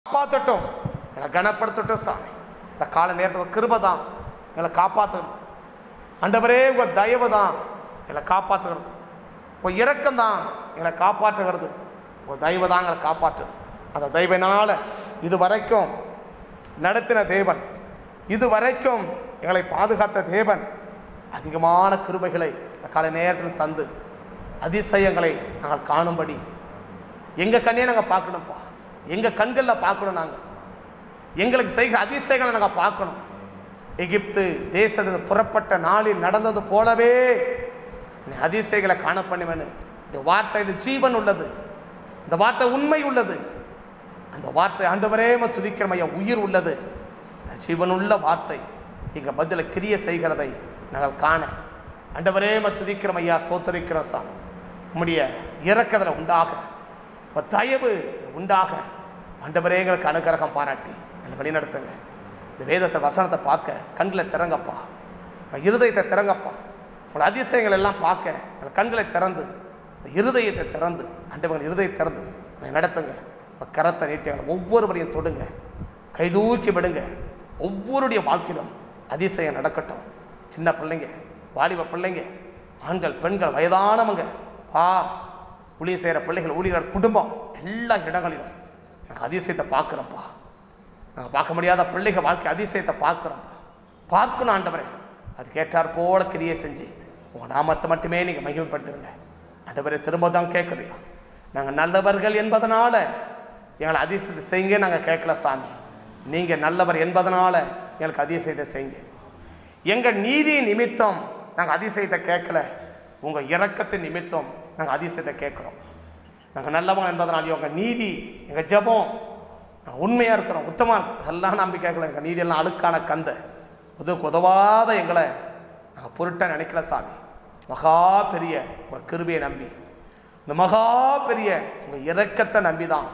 காப்பாற்றட்டும் எங்களை கனப்படுத்தட்டும் சாமி இந்த கால நேரத்தில் கிருபை தான் எங்களை காப்பாற்றணும் ஆண்டவரே உங்கள் தயவு தான் எங்களை காப்பாற்றுகிறது உங்கள் இரக்கம் தான் எங்களை காப்பாற்றுகிறது உங்கள் தயவு தான் எங்களை காப்பாற்றுது அந்த தயவினால் இது வரைக்கும் நடத்தின தேவன் இது வரைக்கும் எங்களை பாதுகாத்த தேவன் அதிகமான கிருபைகளை இந்த காலை நேரத்தில் தந்து அதிசயங்களை நாங்கள் காணும்படி எங்கள் கண்ணையே நாங்கள் பார்க்கணும்ப்பா எங்கள் கண்களில் பார்க்கணும் நாங்கள் எங்களுக்கு செய்கிற அதிசயங்களை நாங்கள் பார்க்கணும் எகிப்து தேசத்துக்கு புறப்பட்ட நாளில் நடந்தது போலவே நீ அதிசயங்களை காண பண்ணுவேன்னு இந்த வார்த்தை இது ஜீவன் உள்ளது இந்த வார்த்தை உண்மை உள்ளது அந்த வார்த்தை ஆண்டவரே துதிக்கிற மையா உயிர் உள்ளது இந்த ஜீவனுள்ள வார்த்தை எங்கள் பதில கிரிய செய்கிறதை நாங்கள் காண ஆண்டவரே துதிக்கிற மையா ஸ்தோத்தரிக்கிறோம் சாமி உம்முடைய இறக்கதில் உண்டாக உம் தயவு உண்டாக ஆண்டவரே எங்களுக்கு அனுகிரகம் பாராட்டி என்னை வழிநடத்துங்க இந்த வேதத்தை வசனத்தை பார்க்க கண்களை திறங்கப்பா உங்கள் இருதயத்தை திறங்கப்பா உங்கள் அதிசயங்கள் எல்லாம் பார்க்க எங்கள் கண்களை திறந்து இந்த இருதயத்தை திறந்து ஆண்டவங்கள் இருதயத்தை திறந்து என்னை நடத்துங்க உங்கள் கரத்தை நீட்டி எங்களை ஒவ்வொருவரையும் தொடுங்க கைதூக்கி விடுங்க ஒவ்வொருடைய வாழ்க்கையிலும் அதிசயம் நடக்கட்டும் சின்ன பிள்ளைங்க வாலிப பிள்ளைங்க ஆண்கள் பெண்கள் வயதானவங்க பா ஊழிய செய்கிற பிள்ளைகள் ஊழியர் குடும்பம் எல்லா இடங்களிலும் நாங்கள் அதிசயத்தை பார்க்குறோம்ப்பா நாங்கள் பார்க்க முடியாத பிள்ளைகள் வாழ்க்கை அதிசயத்தை பார்க்குறோம்ப்பா பார்க்கணும் ஆண்டவரே அது கேட்டார் போல கிரியை செஞ்சு உங்கள் நாமத்தை மட்டுமே நீங்கள் மகிமைப்படுத்துருங்க ஆண்டவரே திரும்ப தான் கேட்குறியா நாங்கள் நல்லவர்கள் என்பதனால எங்களை அதிசயத்தை செய்யுங்க நாங்கள் கேட்கல சாமி நீங்கள் நல்லவர் என்பதனால எங்களுக்கு அதிசயத்தை செய்யுங்க எங்கள் நீதி நிமித்தம் நாங்கள் அதிசயத்தை கேட்கல உங்கள் இரக்கத்தின் நிமித்தம் நாங்கள் அதிசயத்தை கேட்குறோம் நாங்கள் நல்லவங்க என்பதனாலையும் உங்கள் நீதி எங்கள் ஜெபம் நாங்கள் உண்மையாக இருக்கிறோம் உத்தமாக இருக்கோம் அதெல்லாம் நம்பி கேட்கல எங்கள் நீதியெல்லாம் அழுக்கான கந்த உதவுக்கு உதவாத எங்களை நாங்கள் பொருட்டை நினைக்கல சாமி மகா பெரிய உங்கள் கிருபையை நம்பி இந்த மகா பெரிய உங்கள் இரக்கத்தை நம்பி தான்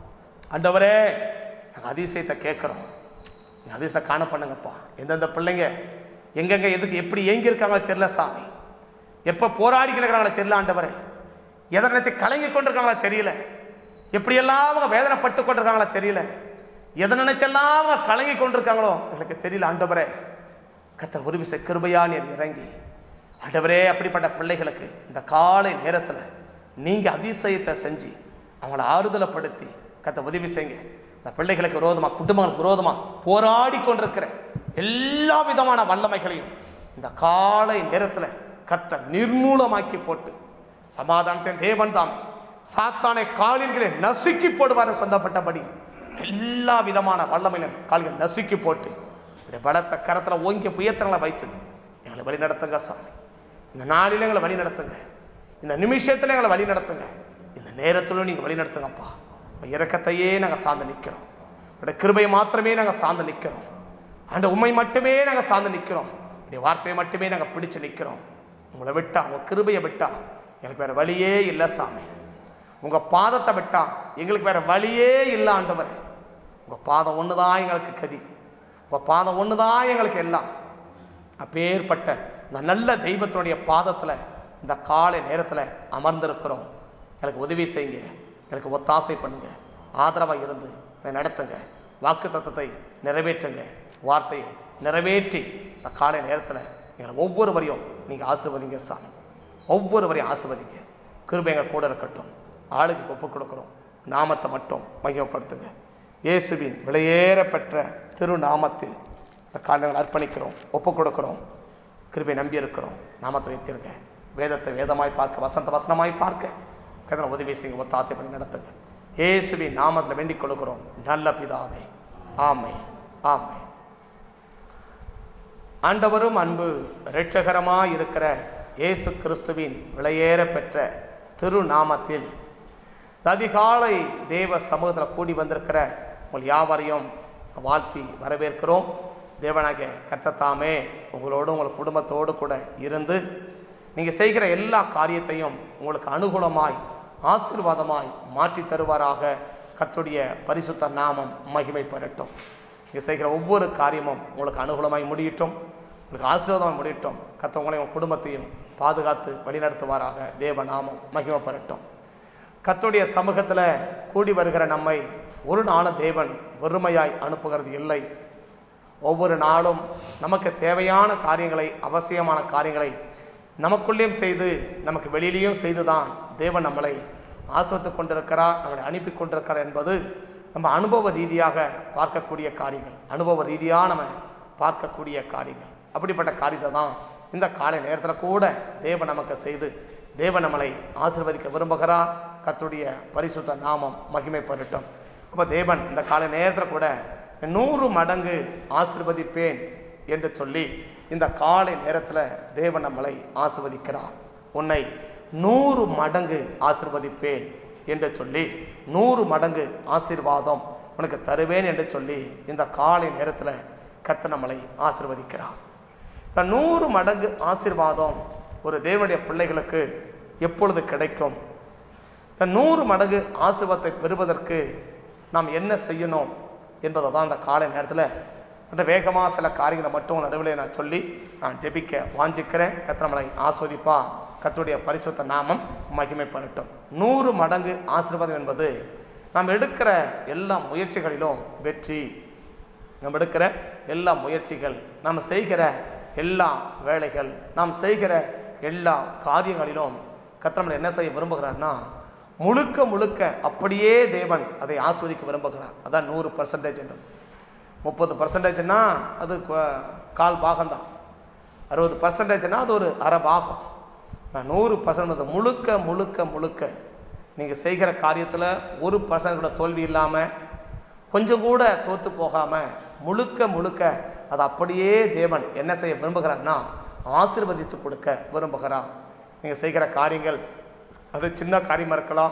ஆண்டவரே நாங்கள் அதிசயத்தை கேட்குறோம் நீங்கள் அதிசயத்தை காண பண்ணுங்கப்பா எந்தெந்த பிள்ளைங்க எங்கெங்க எதுக்கு எப்படி ஏங்கி இருக்காங்களோ தெரியல சாமி எப்போ போராடி கிடக்கிறாங்களோ தெரியல ஆண்டவரே எதை நினச்சி கலங்கி கொண்டிருக்காங்களோ தெரியல எப்படியெல்லாம் அவங்க வேதனைப்பட்டு கொண்டிருக்காங்களோ தெரியல எதை நினைச்செல்லாம் அவங்க கலங்கி கொண்டிருக்காங்களோ எனக்கு தெரியல ஆண்டவரே கர்த்தர் ஒரு விசை கிருபையா நீர் இறங்கி ஆண்டவரே அப்படிப்பட்ட பிள்ளைகளுக்கு இந்த காலை நேரத்தில் நீங்கள் அதிசயத்தை செஞ்சு அவங்கள ஆறுதலைப்படுத்தி கர்த்தர் உதவி செய்யுங்க இந்த பிள்ளைகளுக்கு விரோதமாக குடும்பங்களுக்கு விரோதமாக போராடி கொண்டிருக்கிற எல்லா விதமான வல்லமைகளையும் இந்த காலை நேரத்தில் கர்த்தர் நிர்மூலமாக்கி போட்டு சமாதானத்தின் தேவன் தாமே சாத்தானை காலின்களை நசுக்கி போடுவார்னு சொல்லப்பட்டபடி எல்லா விதமான வல்லமையிலும் கால்கள் நசுக்கி போட்டு இந்த பலத்த கரத்தில் ஓங்கிய புயத்திரங்களை வைத்து எங்களை வழி நடத்துங்க சாமி இந்த நாளில் எங்களை வழி நடத்துங்க இந்த நிமிஷத்தில் எங்களை வழி நடத்துங்க இந்த நேரத்திலும் நீங்கள் வழி நடத்துங்கப்பா உங்க இரக்கத்தையே நாங்கள் சார்ந்து நிற்கிறோம் உடைய கிருபையை மாத்திரமே நாங்கள் சார்ந்து நிற்கிறோம் ஆண்ட உண்மை மட்டுமே நாங்கள் சார்ந்து நிற்கிறோம் உடைய வார்த்தையை மட்டுமே நாங்கள் பிடிச்சு நிற்கிறோம் உங்களை விட்டா உங்கள் கிருபையை விட்டா எனக்கு வேறு வழியே இல்லை சாமி உங்கள் பாதத்தை விட்டா எங்களுக்கு வேறு வழியே இல்லை ஆண்டவரே உங்கள் பாதம் ஒன்று தான் எங்களுக்கு கதி உங்கள் பாதம் ஒன்று தான் எங்களுக்கு எல்லாம் அப்பேற்பட்ட இந்த நல்ல தெய்வத்தினுடைய பாதத்தில் இந்த காலை நேரத்தில் அமர்ந்திருக்கிறோம் எனக்கு உதவி செய்யுங்க எனக்கு ஒத்தாசை பண்ணுங்க ஆதரவாக இருந்து என்னை நடத்துங்க வாக்கு தத்தத்தை நிறைவேற்றுங்க வார்த்தையை நிறைவேற்றி இந்த காலை நேரத்தில் எங்களை ஒவ்வொருவரையும் நீங்கள் ஆசீர்வதிங்க சாமி ஒவ்வொருவரையும் ஆசீர்வதிங்க கிருபை எங்கள் கூட இருக்கட்டும் ஆளுக்கு ஒப்புக் கொடுக்குறோம் நாமத்தை மட்டும் மகிமைப்படுத்துங்க இயேசுவின் விலையேற பெற்ற திருநாமத்தில் இந்த காலங்கள் அர்ப்பணிக்கிறோம் ஒப்புக் கொடுக்குறோம் கிருபை நம்பி இருக்கிறோம் நாமத்தை வைத்திருங்க வேதத்தை வேதமாய் பார்க்க வசந்த வசனமாய் பார்க்க கதனை உதவி செய்யுங்க ஒத்தாசை பண்ணி நடத்துங்க இயேசுவின் நாமத்தில் வேண்டிக் கொள்கிறோம் நல்ல பிதாவே ஆமை ஆமை ஆண்டவரும் அன்பு இரட்சகரமாய் இருக்கிற இயேசு கிறிஸ்துவின் விலையேற பெற்ற திருநாமத்தில் இந்த அதிகாலை தேவ சமூகத்தில் கூடி வந்திருக்கிற உங்கள் யாவரையும் வாழ்த்தி வரவேற்கிறோம் தேவனாகிய கர்த்தத்தாமே உங்களோடு உங்கள் குடும்பத்தோடு கூட இருந்து நீங்கள் செய்கிற எல்லா காரியத்தையும் உங்களுக்கு அனுகூலமாய் ஆசீர்வாதமாய் மாற்றி தருவாராக கர்த்தருடைய பரிசுத்த நாமம் மகிமை பெறட்டும் நீங்கள் செய்கிற ஒவ்வொரு காரியமும் உங்களுக்கு அனுகூலமாய் முடியட்டும் உங்களுக்கு ஆசீர்வாதமாய் முடியட்டும் கர்த்தர் உங்களை உங்கள் குடும்பத்தையும் பாதுகாத்து வழிநடத்துவாராக தேவ நாமம் மகிமை பெறட்டும் கர்த்தருடைய சமூகத்தில் கூடி வருகிற நம்மை ஒரு நாளும் தேவன் வெறுமையாய் அனுப்புகிறது இல்லை ஒவ்வொரு நாளும் நமக்கு தேவையான காரியங்களை அவசியமான காரியங்களை நமக்குள்ளேயும் செய்து நமக்கு வெளியிலேயும் செய்து தான் தேவன் நம்மளை ஆசிரித்து கொண்டிருக்கிறார் நம்மளை அனுப்பி கொண்டிருக்கிறார் என்பது நம்ம அனுபவ ரீதியாக பார்க்கக்கூடிய காரியங்கள் அனுபவ ரீதியாக நம்ம பார்க்கக்கூடிய காரியங்கள் அப்படிப்பட்ட காரியத்தை தான் இந்த காலை நேரத்தில் கூட தேவன் நமக்கு செய்து தேவன் நம்மளை ஆசீர்வதிக்க விரும்புகிறார் கர்த்தருடைய பரிசுத்த நாமம் மகிமைப்படட்டும் அப்போ தேவன் இந்த காலை நேரத்தில் கூட நூறு மடங்கு ஆசிர்வதிப்பேன் என்று சொல்லி இந்த காலை நேரத்தில் தேவன் நம்மளை ஆசிர்வதிக்கிறார் உன்னை நூறு மடங்கு ஆசிர்வதிப்பேன் என்று சொல்லி நூறு மடங்கு ஆசீர்வாதம் உனக்கு தருவேன் என்று சொல்லி இந்த காலை நேரத்தில் கர்த்தர் நம்மளை ஆசிர்வதிக்கிறார் இந்த நூறு மடங்கு ஆசீர்வாதம் ஒரு தேவனுடைய பிள்ளைகளுக்கு எப்பொழுது கிடைக்கும் இந்த நூறு மடங்கு ஆசீர்வாதத்தை பெறுவதற்கு நாம் என்ன செய்யணும் என்பதை தான் இந்த காலை நேரத்தில் அந்த வேகமாக சில காரியங்களை மட்டும் நடுவில் நான் சொல்லி நான் ஜெபிக்க வாஞ்சிக்கிறேன் கத்திரமலை ஆஸ்வதிப்பா கர்த்தருடைய பரிசுத்த நாமம் மகிமைப்படட்டும் நூறு மடங்கு ஆசீர்வாதம் என்பது நாம் எடுக்கிற எல்லா முயற்சிகளிலும் வெற்றி நாம் எடுக்கிற எல்லா முயற்சிகள் நாம் செய்கிற எல்லா வேலைகள் நாம் செய்கிற எல்லா காரியங்களிலும் கத்திரமலை என்ன செய்ய விரும்புகிறார்னா முழுக்க முழுக்க அப்படியே தேவன் அதை ஆஸ்வதிக்க விரும்புகிறார் அதான் நூறு பர்சன்டேஜ் என்றது முப்பது பர்சன்டேஜ்னா அது கொ- கால் பாகம்தான் அறுபது பர்சன்டேஜ்னா அது ஒரு அரை பாகம் நான் நூறு பர்சன்ட் முழுக்க முழுக்க முழுக்க நீங்கள் செய்கிற காரியத்தில் ஒரு பர்சன்ட் கூட தோல்வி இல்லாமல் கொஞ்சம் கூட தோற்று போகாமல் முழுக்க முழுக்க அது அப்படியே தேவன் என்ன செய்ய விரும்புகிறார்னா ஆசீர்வதித்து கொடுக்க விரும்புகிறார் நீங்கள் செய்கிற காரியங்கள் அது சின்ன காரியமாக இருக்கலாம்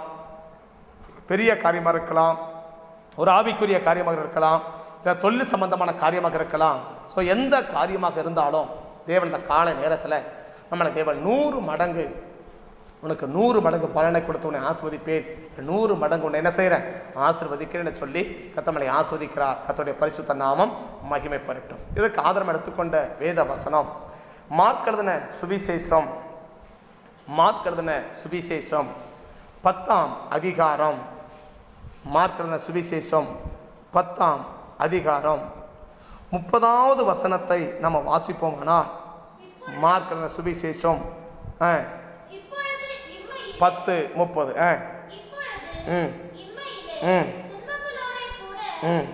பெரிய காரியமாக இருக்கலாம் ஒரு ஆவிக்குரிய காரியமாக இருக்கலாம் இல்லை தொழில் சம்பந்தமான காரியமாக இருக்கலாம் ஸோ எந்த காரியமாக இருந்தாலும் தேவன் இந்த காலை நேரத்தில் நம்மளை தேவன் நூறு மடங்கு உனக்கு நூறு மடங்கு பலனை கொடுத்து உன்னை ஆஸ்வதிப்பேன் நூறு மடங்கு உன்னை என்ன செய்கிறேன் ஆசிர்வதிக்கிறேன்னு சொல்லி கத்தமலை ஆஸ்வதிக்கிறார் கத்தோடைய பரிசுத்த நாமம் மகிமைப்படட்டும் இதுக்கு ஆதாரம் எடுத்துக்கொண்ட வேத வசனம் மார்க் எழுதின சுவிசேஷம் மார்க் எழுதின சுவிசேஷம் பத்தாம் அதிகாரம் மார்க் எழுதின சுவிசேஷம் பத்தாம் அதிகாரம் முப்பதாவது வசனத்தை நம்ம வாசிப்போமானால் மார்க் எழுதின சுவிசேஷம் ஆ, இப்பொழுது இம்மையிலே பத்து முப்பது ஆ இப்பொழுது ம் இம்மையிலே ம் துன்பங்களோடே கூட ம்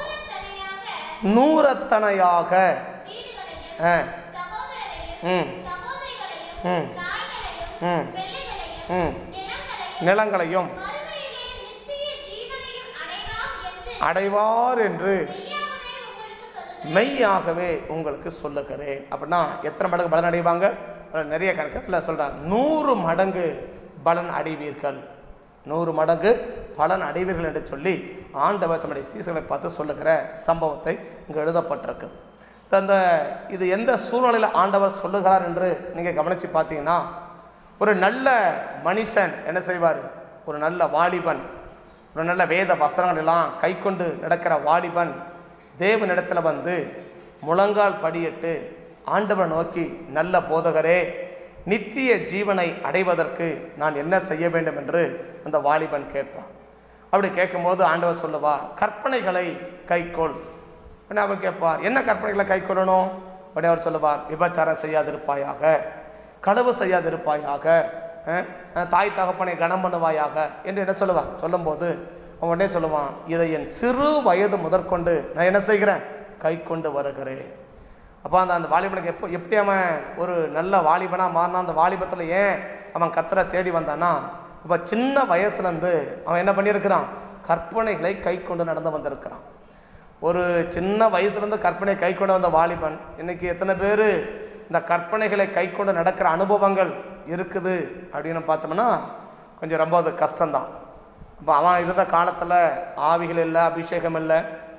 நூறத்தனையாக நூறத்தனையாக வீடுகளையும் ஆ சகோதரரையும் ம் சகோதரிகளையும் ம் தாய்களையும் ம் பிள்ளைகளையும் ம் நிலங்களையும் நிலங்களையும் மறுமையிலே நித்திய ஜீவனையும் அடைவார் என்று அடைவார் என்று மெய்யாகவே உங்களுக்கு சொல்லுகிறேன் மெய்யாகவே உங்களுக்கு சொல்லுகிறேன் அப்படின்னா எத்தனை மடங்கு பலன் அடைவாங்க அதுல நிறைய கணக்கு அதில் சொல்கிறார் நூறு மடங்கு பலன் அடைவீர்கள் நூறு மடங்கு பலன் அடைவீர்கள் என்று சொல்லி ஆண்டவர் தம்முடைய சீசனை பார்த்து சொல்லுகிற சம்பவத்தை இங்கே எழுதப்பட்டிருக்குது அந்த இது எந்த சூழ்நிலையில் ஆண்டவர் சொல்லுகிறார் என்று நீங்கள் கவனித்து பார்த்தீங்கன்னா ஒரு நல்ல மனுஷன் என்ன செய்வார் ஒரு நல்ல வாலிபன் ஒரு நல்ல வேத வசனங்கள் எல்லாம் கை கொண்டு நடக்கிற வாலிபன் தேவனிடத்தில் வந்து முழங்கால் படியிட்டு ஆண்டவரை நோக்கி நல்ல போதகரே நித்திய ஜீவனை அடைவதற்கு நான் என்ன செய்ய வேண்டும் என்று அந்த வாலிபன் கேட்பான் அப்படி கேட்கும்போது ஆண்டவர் சொல்லுவார் கற்பனைகளை கைக்கொள் உடனே அவர் கேட்பார் என்ன கற்பனைகளை கைக்கொள்ளணும் உடனே அவர் சொல்லுவார் விபச்சாரம் செய்யாதிருப்பாயாக களவு செய்யாதிருப்பாயாக அஹ், அஹ், தாய் தகப்பனை கனம் பண்ணுவாயாக என்று என்ன சொல்லுவார் சொல்லும்போது அவன் உடனே சொல்லுவான் இதை என் சிறு வயது முதற்கொண்டு நான் என்ன செய்கிறேன் கை கொண்டு வருகிறேன் அப்போ அந்த அந்த வாலிபனுக்கு எப்போ எப்படி அவன் ஒரு நல்ல வாலிபனாக மாறினா அந்த வாலிபத்தில் ஏன் அவன் கத்தரை தேடி வந்தானா அப்போ சின்ன வயசுலேருந்து அவன் என்ன பண்ணியிருக்கிறான் கற்பனைகளை கை கொண்டு நடந்து வந்திருக்கிறான் ஒரு சின்ன வயசுலேருந்து கற்பனை கை கொண்டு வந்த வாலிபன் இன்னைக்கு எத்தனை பேர் இந்த கற்பனைகளை கை கொண்டு நடக்கிற அனுபவங்கள் இருக்குது அப்படின்னு பார்த்தோம்னா கொஞ்சம் ரொம்ப அது கஷ்டம்தான் அப்போ அவன் இருந்த காலத்தில் ஆவிகள் இல்லை அபிஷேகம் இல்லை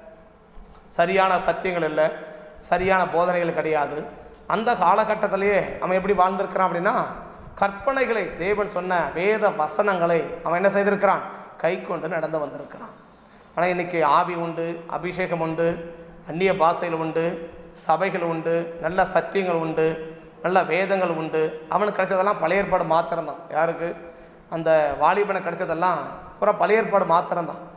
சரியான சத்தியங்கள் இல்லை சரியான போதனைகள் கிடையாது அந்த காலகட்டத்திலேயே அவன் எப்படி வாழ்ந்திருக்கிறான் அப்படின்னா கற்பனைகளை தேவன் சொன்ன வேத வசனங்களை அவன் என்ன செய்திருக்கிறான் கை கொண்டு நடந்து வந்திருக்கிறான் ஆனால் இன்னைக்கு ஆவி உண்டு அபிஷேகம் உண்டு அந்நிய பாஷைகள் உண்டு சபைகள் உண்டு நல்ல சத்தியங்கள் உண்டு நல்ல வேதங்கள் உண்டு அவனுக்கு கிடைச்சதெல்லாம் பழைய ஏற்பாடு மாத்திரம்தான் யாருக்கு அந்த வாலிபனை கிடைச்சதெல்லாம் பூரா பழைய ஏற்பாடு மாத்திரம்தான்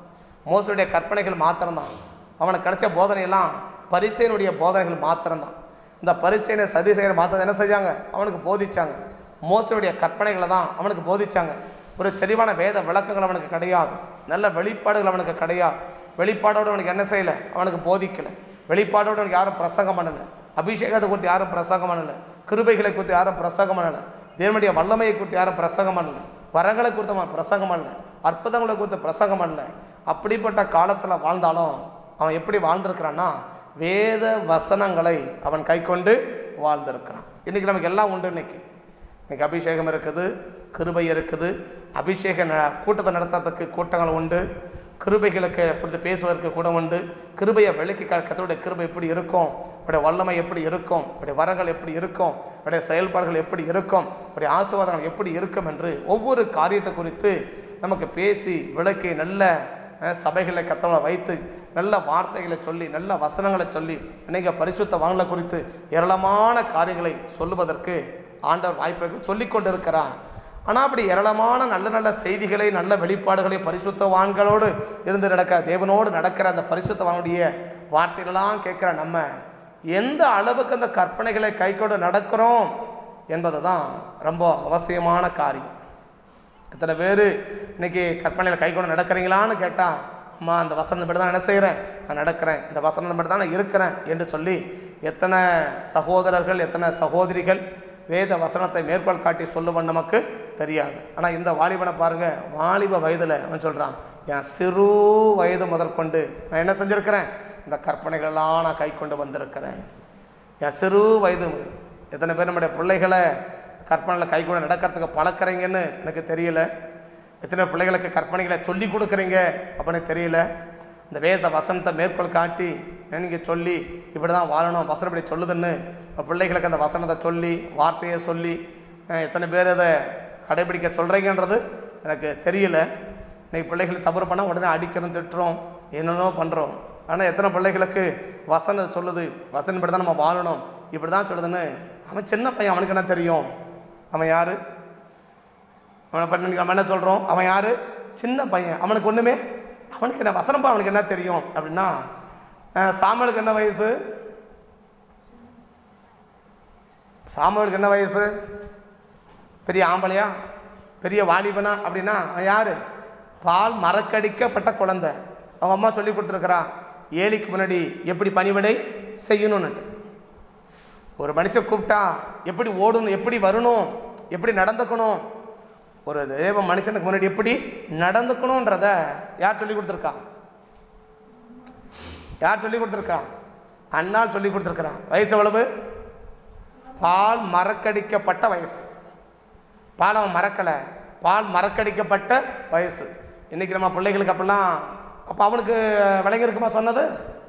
மோசனுடைய கற்பனைகள் மாத்திரம்தான் அவனுக்கு கிடைச்ச போதனையெல்லாம் பரிசையனுடைய போதனைகள் மாத்திரம்தான் இந்த பரிசையனை சதிசெயனை மாத்திரம் என்ன செஞ்சாங்க அவனுக்கு போதிச்சாங்க மோசனுடைய கற்பனைகளை தான் அவனுக்கு போதிச்சாங்க ஒரு தெளிவான வேத விளக்கங்கள் அவனுக்கு கிடையாது நல்ல வெளிப்பாடுகள் அவனுக்கு கிடையாது வெளிப்பாடோடு அவனுக்கு என்ன செய்யலை அவனுக்கு போதிக்கலை வெளிப்பாடோடு அவனுக்கு யாரும் பிரசங்கம் பண்ணலை அபிஷேகத்தை குறித்து யாரும் பிரசங்கம் பண்ணலை கிருபைகளை குறித்து யாரும் பிரசங்கம் பண்ணலை தேவனுடைய வல்லமையை குறித்து யாரும் பிரசங்கம் பண்ணலை வரங்களை குறித்து அவன் பிரசங்கம் பண்ணல அற்புதங்களை குறித்து பிரசங்கம் பண்ணல அப்படிப்பட்ட காலத்தில் வாழ்ந்தாலும் அவன் எப்படி வாழ்ந்திருக்கிறான்னா வேத வசனங்களை அவன் கை கொண்டு வாழ்ந்திருக்கிறான் இன்றைக்கி நமக்கு எல்லாம் உண்டு இன்னைக்கு இன்னைக்கு அபிஷேகம் இருக்குது கிருபை இருக்குது அபிஷேக ந- கூட்டத்தை நடத்துறதுக்கு கூட்டங்கள் உண்டு கிருபைகளுக்கு குறித்து பேசுவதற்கு கூட உண்டு கிருபையை விளக்கி கத்தருடைய கிருபை எப்படி இருக்கும் அவருடைய வல்லமை எப்படி இருக்கும் அவருடைய வரங்கள் எப்படி இருக்கும் அவருடைய செயல்பாடுகள் எப்படி இருக்கும் அவருடைய ஆசீர்வாதங்கள் எப்படி இருக்கும் என்று ஒவ்வொரு காரியத்தை குறித்து நமக்கு பேசி விளக்கி நல்ல அஹ், சபைகளை கத்தவங்களை வைத்து நல்ல வார்த்தைகளை சொல்லி நல்ல வசனங்களை சொல்லி அநேக பரிசுத்த வாங்கலை குறித்து ஏராளமான காரியங்களை சொல்லுவதற்கு ஆண்டவர் வாய்ப்பு சொல்லிக் கொண்டிருக்கிறார் ஆனால் அப்படி ஏராளமான நல்ல நல்ல செய்திகளை நல்ல வெளிப்பாடுகளை பரிசுத்தவான்களோடு இருந்து நடக்க தேவனோடு நடக்கிற அந்த பரிசுத்தவானுடைய வார்த்தைகளெல்லாம் கேட்குற நம்ம எந்த அளவுக்கு அந்த கற்பனைகளை கைக்கொண்டு நடக்கிறோம் என்பது தான் ரொம்ப அவசியமான காரியம் எத்தனை பேர் இன்னைக்கு கற்பனையில் கை கொண்டு நடக்கிறீங்களான்னு கேட்டால் அம்மா அந்த வசனம் படி தான் என்ன செய்கிறேன் நான் நடக்கிறேன் இந்த வசனம் படி தான் நான் இருக்கிறேன் என்று சொல்லி எத்தனை சகோதரர்கள் எத்தனை சகோதரிகள் வேத வசனத்தை மேற்கோள் காட்டி சொல்லுவன் நமக்கு தெரியாது ஆனால் இந்த வாலிபனை பாருங்கள் வாலிப வயதில் அவன் சொல்கிறான் என் சிறு வயது முதற்கொண்டு நான் என்ன செஞ்சுருக்கிறேன் இந்த கற்பனைகளெல்லாம் நான் கை கொண்டு வந்திருக்கிறேன் என் சிறு வயது எத்தனை பேர் நம்முடைய பிள்ளைகளை கற்பனையில் கை கூட நடக்கிறதுக்கு பழக்கிறீங்கன்னு எனக்கு தெரியல எத்தனை பிள்ளைகளுக்கு கற்பனைகளை சொல்லி கொடுக்குறீங்க அப்படின்னு தெரியல இந்த வேத வசனத்தை மேற்கோள் காட்டி நீங்கள் சொல்லி இப்படி தான் வாழணும் வசனம் இப்படி சொல்லுதுன்னு உங்க பிள்ளைகளுக்கு அந்த வசனத்தை சொல்லி வார்த்தையை சொல்லி அஹ், எத்தனை பேர் அதை கடைபிடிக்க சொல்கிறீங்கன்றது எனக்கு தெரியல இன்னைக்கு பிள்ளைகளை தவறு பண்ணால் உடனே அடிக்கிறோம் திட்டுறோம் என்னென்னோ பண்ணுறோம் ஆனால் எத்தனை பிள்ளைகளுக்கு வசனம் சொல்லுது வசனம் இப்படி தான் நம்ம வாழணும் இப்படி தான் சொல்லுதுன்னு அவன் சின்ன பையன் அவனுக்கு என்ன தெரியும் அவன் யார் அவனை பண்ணி நம்ம என்ன சொல்கிறோம் அவன் யார் சின்ன பையன் அவனுக்கு ஒன்றுமே அவனுக்கு என்ன வசனப்பா அவனுக்கு என்ன தெரியும் அப்படின்னா அஹ், சாமுவேலுக்கு என்ன வயசு சாமுவேலுக்கு என்ன வயசு பெரிய ஆம்பளையா பெரிய வாலிபனா அப்படின்னா அவன் யார் பால் மறக்கடிக்கப்பட்ட குழந்தை அவங்க அம்மா சொல்லி கொடுத்துருக்குறா ஏலிக்கு முன்னாடி எப்படி பணிவிடை செய்யணும்னுட்டு ஒரு மனுஷன் கூப்பிட்டா எப்படி ஓடணும் எப்படி வரணும் எப்படி நடந்துக்கணும் ஒரு தேவ மனுஷனுக்கு முன்னாடி எப்படி நடந்துக்கணுன்றத யார் சொல்லி கொடுத்துருக்கா யார் சொல்லி கொடுத்துருக்கா அண்ணால் சொல்லி கொடுத்துருக்குறா வயசு எவ்வளவு பால் மறக்கடிக்கப்பட்ட வயசு பால் அவன் மறக்கலை பால் மறக்கடிக்கப்பட்ட வயசு இன்றைக்கி நம்ம பிள்ளைகளுக்கு அப்படிலாம் அப்போ அவனுக்கு விளங்கி இருக்குமா சொன்னது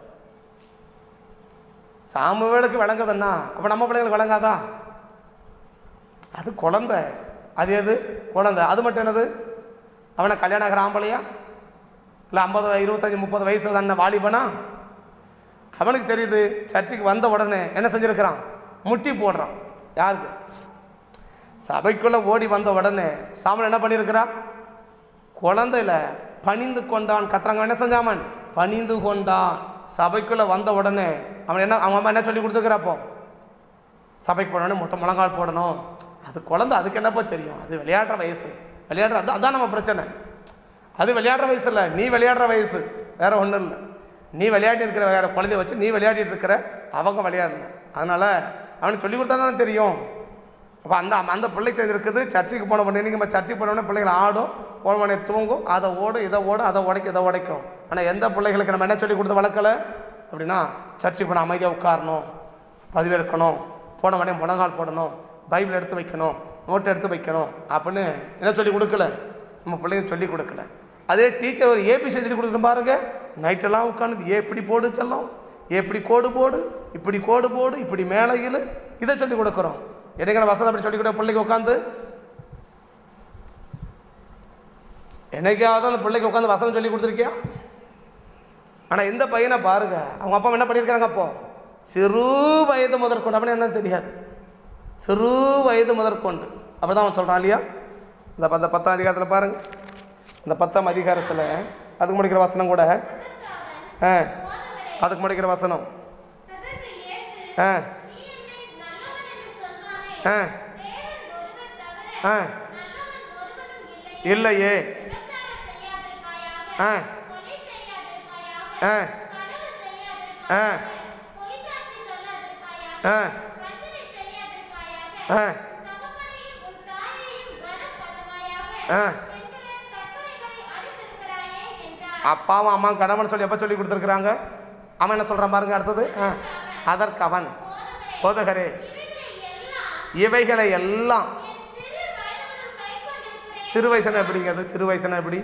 சாமுவேலுக்கு விளங்குதுன்னா அப்போ நம்ம பிள்ளைங்களுக்கு விளங்காதா அது குழந்தை அது எது குழந்தை அது மட்டும் என்னது அவனை கல்யாணம் ஆகிற ஆம்பளையா இல்லை ஐம்பது இருபத்தஞ்சி முப்பது வயசு தானே வாலிபனா அவனுக்கு தெரியுது சர்ச்சுக்கு வந்த உடனே என்ன செஞ்சுருக்கிறான் முட்டி போடுறான் யாருக்கு சபைக்குள்ளே ஓடி வந்த உடனே சாமன் என்ன பண்ணியிருக்கிறான் குழந்தையில பணிந்து கொண்டான் கத்துறாங்க என்ன செஞ்சாமன் பணிந்து கொண்டான் சபைக்குள்ளே வந்த உடனே அவன் என்ன அவன் அம்மா என்ன சொல்லி கொடுத்துருக்குறாப்போ சபைக்கு போனோடனே முட்டை முழங்கால் போடணும் அது குழந்தை அதுக்கு என்னப்போ தெரியும் அது விளையாடுற வயசு விளையாடுற அது அதான் நம்ம பிரச்சனை அது விளையாடுற வயசு இல்லை நீ விளையாடுற வயசு வேற ஒன்றும் இல்லை நீ விளையாடி இருக்கிற வேற குழந்தைய வச்சு நீ விளையாடிட்டு இருக்கிற அவங்க விளையாடல அதனால் அவனுக்கு சொல்லி கொடுத்தா தானே தெரியும் அப்போ அந்த அந்த பிள்ளைக்கு இது இருக்குது சர்ச்சுக்கு போன உடனே நீங்கள் நம்ம சர்ச்சுக்கு போன உடனே பிள்ளைகள் ஆடும் போன உடனே தூங்கும் அதை ஓடும் இதை ஓடும் அதை உடைக்கும் இதை உடைக்கும் ஆனால் எந்த பிள்ளைகளுக்கு நம்ம என்ன சொல்லி கொடுத்து வளர்க்கல அப்படின்னா சர்ச்சுக்கு போன அமைதியாக உட்காரணும் பதிவேற்கணும் போன உடனே முழங்கால் போடணும் பைபிள் எடுத்து வைக்கணும் நோட் எடுத்து வைக்கணும் அப்படின்னு என்ன சொல்லி கொடுக்கல நம்ம பிள்ளைங்க சொல்லி கொடுக்கல அதே டீச்சர் ஒரு ஏபிசி எழுதி கொடுத்துட்டு பாருங்க நைட்டெல்லாம் உட்காந்து ஏ இப்படி போடு செல்லம் எப்படி கோடு போடு இப்படி கோடு போடு இப்படி மேலே இழு இதை சொல்லி கொடுக்குறோம் என்னைக்கான வசதி அப்படி சொல்லி கொடுக்க பிள்ளைக்கு உட்காந்து என்னைக்காவது அந்த பிள்ளைக்கு உட்காந்து வசனம் சொல்லி கொடுத்துருக்கியா ஆனால் இந்த பையனை பாருங்க அவங்க அப்பா என்ன பண்ணியிருக்காங்க அப்போ சிறு வயது முதற்கொண்டு அப்படின்னு என்ன தெரியாது சிறு வயது முதற்கொண்டு அப்படி தான் அவன் சொல்கிறான் இல்லையா இந்த பத்த பத்தாம் அதிகாரத்தில் பாருங்க இந்த பத்தாம் அதிகாரத்தில் அதுக்கு முடிக்கிற வசனம் கூட ஆ போதவரே அதுக்கு முடிக்கிற வசனம் அதற்கு இயேசு ஆ நீ என்னை நல்லவன் என்று சொல்வானே ஆ தேவன் ஒருவர் தவிர ஆ நல்லவன் ஒருவனும் இல்லை இல்லையே விபச்சாரம் செய்யாதிருப்பாயாக ஆ கொலை செய்யாதிருப்பாயாக ஆ களவு ஆ செய்யாதிருப்பாயாக பொய் சாட்சி சொல்லாதிருப்பாயாக ஆ வஞ்சனை செய்யாதிருப்பாயாக ஆ தகப்பனையும் உன் தாயையும் கனம் பண்ணுவாயாக ஆ என்கிற கற்பனைகளை அறிந்திருக்கிறாயே என்றார் அப்பாவும் அம்மா கடவுள்னு சொல்லி எப்போ சொல்லி கொடுத்துருக்குறாங்க அவன் என்ன சொல்கிறான் பாருங்க அடுத்தது ஆ அதற்கு அவன் போதகரே இவைகளை இவைகளை எல்லாம் எல்லாம் என் சிறு வயதுமுதல் கைக்கொண்டிருக்கிறேன் சிறு வயசுனா எப்படிங்க அது சிறு வயசுனா எப்படி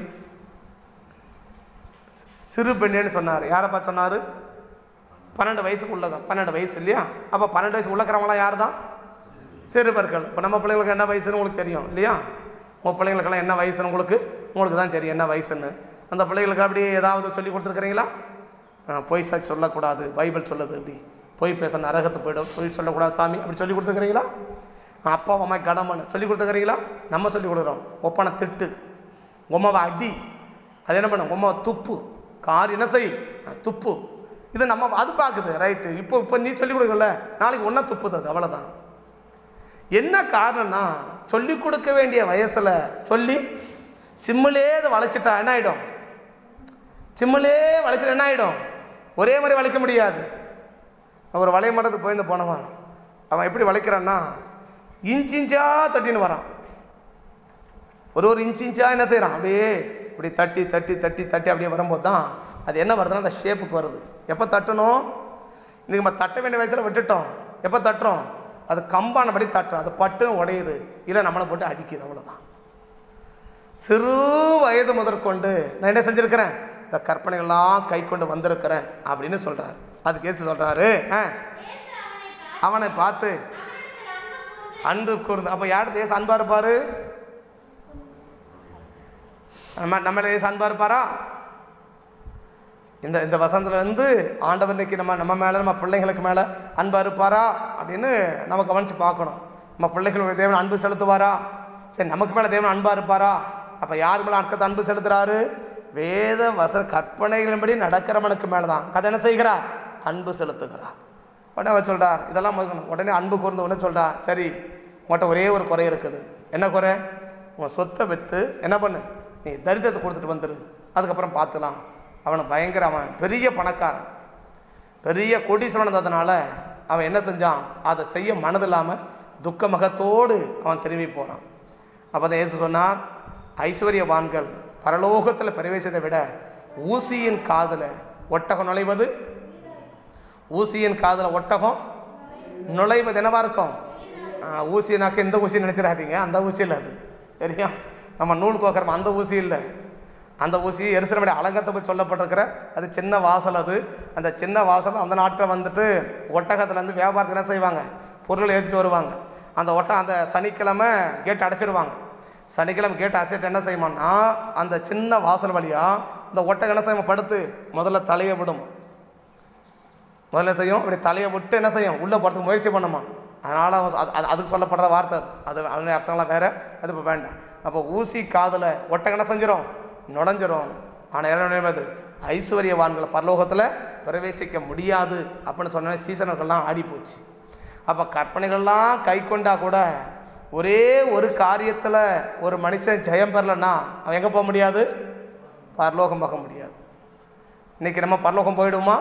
சி- சிறு பெண்ணேன்னு சொன்னார் யாரப்பா சொன்னார் பன்னெண்டு வயசுக்கு உள்ளதான் பன்னெண்டு வயசு இல்லையா அப்போ பன்னெண்டு வயசு உள்ளக்கிறவங்களாம் யார் தான் சிறுவர்கள் இப்போ நம்ம பிள்ளைங்களுக்கு என்ன வயசுன்னு உங்களுக்கு தெரியும் இல்லையா உங்கள் பிள்ளைங்களுக்கெல்லாம் என்ன வயசுன்னு உங்களுக்கு உங்களுக்கு தான் தெரியும் என்ன வயசுன்னு அந்த பிள்ளைங்களுக்கு அப்படி ஏதாவது சொல்லி கொடுத்துருக்குறீங்களா ஆ, பொய் சாட்சி சொல்லக்கூடாது பைபிள் சொல்லுது இப்படி பொய் பேச நரகத்து போயிடும் சொல்லி சொல்லக்கூடாது சாமி அப்படி சொல்லி கொடுத்துருக்குறீங்களா அப்பா அம்மா கடமன்னு சொல்லி கொடுத்துருக்குறீங்களா நம்ம சொல்லி கொடுக்குறோம் ஒப்பனை திட்டு உம்மாவை அடி அது என்ன பண்ணும் உம்மாவை துப்பு கார் என்ன செய் ஆ, துப்பு இது நம்ம அது பார்க்குது ரைட்டு இப்போ இப்போ நீ சொல்லி கொடுக்கல நாளைக்கு ஒன்றா துப்புது அது அவ்வளோதான் என்ன காரணம்னா சொல்லி கொடுக்க வேண்டிய வயசில் சொல்லி சிம்மிலே இதை வளைச்சிட்டா என்ன ஆகிடும் சிம்மிலே வளைச்சிட்டா என்ன ஆகிடும் ஒரே மாதிரி வளைக்க முடியாது அவர் வளைய மாட்டது போயிருந்து போனவன் அவன் எப்படி வளைக்கிறான்னா இன்ச் இன்ச்சா தட்டின்னு வரான் ஒரு ஒரு இன்ச் இன்ச்சா என்ன செய்கிறான் அப்படியே இப்படி தட்டி தட்டி தட்டி தட்டி அப்படியே வரும்போது தான் அது என்ன வருதுன்னா அந்த ஷேப்புக்கு வருது எப்போ தட்டணும் இன்னைக்கு நம்ம தட்ட வேண்டிய வயசில் விட்டுட்டோம் எப்போ தட்டுறோம் அது கம்பானபடி தட்டுறோம் அது பட்டுன்னு உடையுது இல்லை நம்மளை போட்டு அடிக்குது அவ்வளோதான் சிறு வயது முதற்கொண்டு நான் என்ன செஞ்சுருக்கிறேன் இந்த கற்பனைகள்லாம் கை கொண்டு வந்திருக்கிறேன் அப்படின்னு சொல்கிறார் அதுக்கு ஏசு சொல்கிறாரு ஆ இயேசு அவனை அவனை பார்த்து அவனிடத்தில் அன்பு கூர்ந்து அன்பு கூர்ந்து அப்போ யார் தேச அன்பா இருப்பாரு நம்ம நம்ம தேச அன்பா இருப்பாரா இந்த இந்த வசனத்துல இருந்து ஆண்டவர் இன்னைக்கு நம்ம நம்ம மேலே நம்ம பிள்ளைங்களுக்கு மேலே அன்பா இருப்பாரா அப்படின்னு நம்ம கவனித்து பார்க்கணும் நம்ம பிள்ளைகளுக்கு தேவன் அன்பு செலுத்துவாரா சரி நமக்கு மேலே தேவன் அன்பா இருப்பாரா அப்போ யார் மேலே அடக்கத்தை அன்பு செலுத்துறாரு வேத வசன கற்பனைகளின்படி நடக்கிறவனுக்கு மேலே தான் கதை என்ன செய்கிறார் அன்பு செலுத்துகிறார் உடனே அவர் சொல்றார் இதெல்லாம் முதக்கணும் உடனே அன்பு கூர்ந்த உடனே சொல்றா சரி உன்கிட்ட ஒரே ஒரு குறை இருக்குது என்ன குறை உன் சொத்தை விற்று என்ன பண்ணு நீ தரித்திரத்தை கொடுத்துட்டு வந்துரு அதுக்கப்புறம் பார்த்துக்கலாம் அவனுக்கு பயங்கர அவன் பெரிய பணக்காரன் பெரிய கோடீஸ்வரன் இருந்ததுனால அவன் என்ன செஞ்சான் அதை செய்ய மனதில்லாமல் துக்க முகத்தோடு அவன் திரும்பி போகிறான் அப்போ தான் இயேசு சொன்னார் ஐஸ்வர்யவான்கள் பரலோகத்தில் பிரவேசித்தை விட ஊசியின் காதில் ஒட்டகம் நுழைவது ஊசியின் காதில் ஒட்டகம் நுழைவது என்னவா இருக்கும் ஆ, ஊசினாக்க இந்த ஊசி நினைச்சிடாதீங்க அந்த ஊசி இல்லை அது சரியா நம்ம நூல் கோக்குறோம் அந்த ஊசி இல்லை அந்த ஊசி எருசலமுடைய அலங்கத்தை போய் சொல்லப்பட்டிருக்கிற அது சின்ன வாசல் அது அந்த சின்ன வாசல் அந்த நாட்டில் வந்துட்டு ஒட்டகத்துலேருந்து வியாபாரத்துக்கு என்ன செய்வாங்க பொருள் ஏற்றிட்டு வருவாங்க அந்த ஒட்டகம் அந்த சனிக்கிழமை கேட் அடைச்சிடுவாங்க சனிக்கிழமை கேட் அசைட்டு என்ன செய்யுமான்னா அந்த சின்ன வாசல் வழியாக இந்த ஒட்டகம் என்ன செய்யுமா படுத்து முதல்ல தலையை விடும் முதல்ல செய்யும் இப்படி தலையை விட்டு என்ன செய்யும் உள்ளே போகிறதுக்கு முயற்சி பண்ணுமா அதனால் அது அது- அதுக்கு சொல்லப்படுற வார்த்தை அது அது அதனுடைய அர்த்தங்கள்லாம் வேறு அது இப்போ வேண்டாம் அப்போ ஊசி காதில் ஒட்டகம் என்ன செஞ்சிடும் நுழைஞ்சிரும் ஆனால் என்ன நினைவது ஐஸ்வர்யவான்களை பரலோகத்தில் பிரவேசிக்க முடியாது அப்படின்னு சொன்ன சீசனர்கள்லாம் ஆடி போச்சு அப்போ கற்பனைகள்லாம் கை கொண்டா கூட ஒரே ஒரு காரியத்தில் ஒரு மனுஷன் ஜெயம் பெறலைன்னா அவன் எங்கே போக முடியாது பரலோகம் போக முடியாது இன்றைக்கி நம்ம பரலோகம் போயிடுமா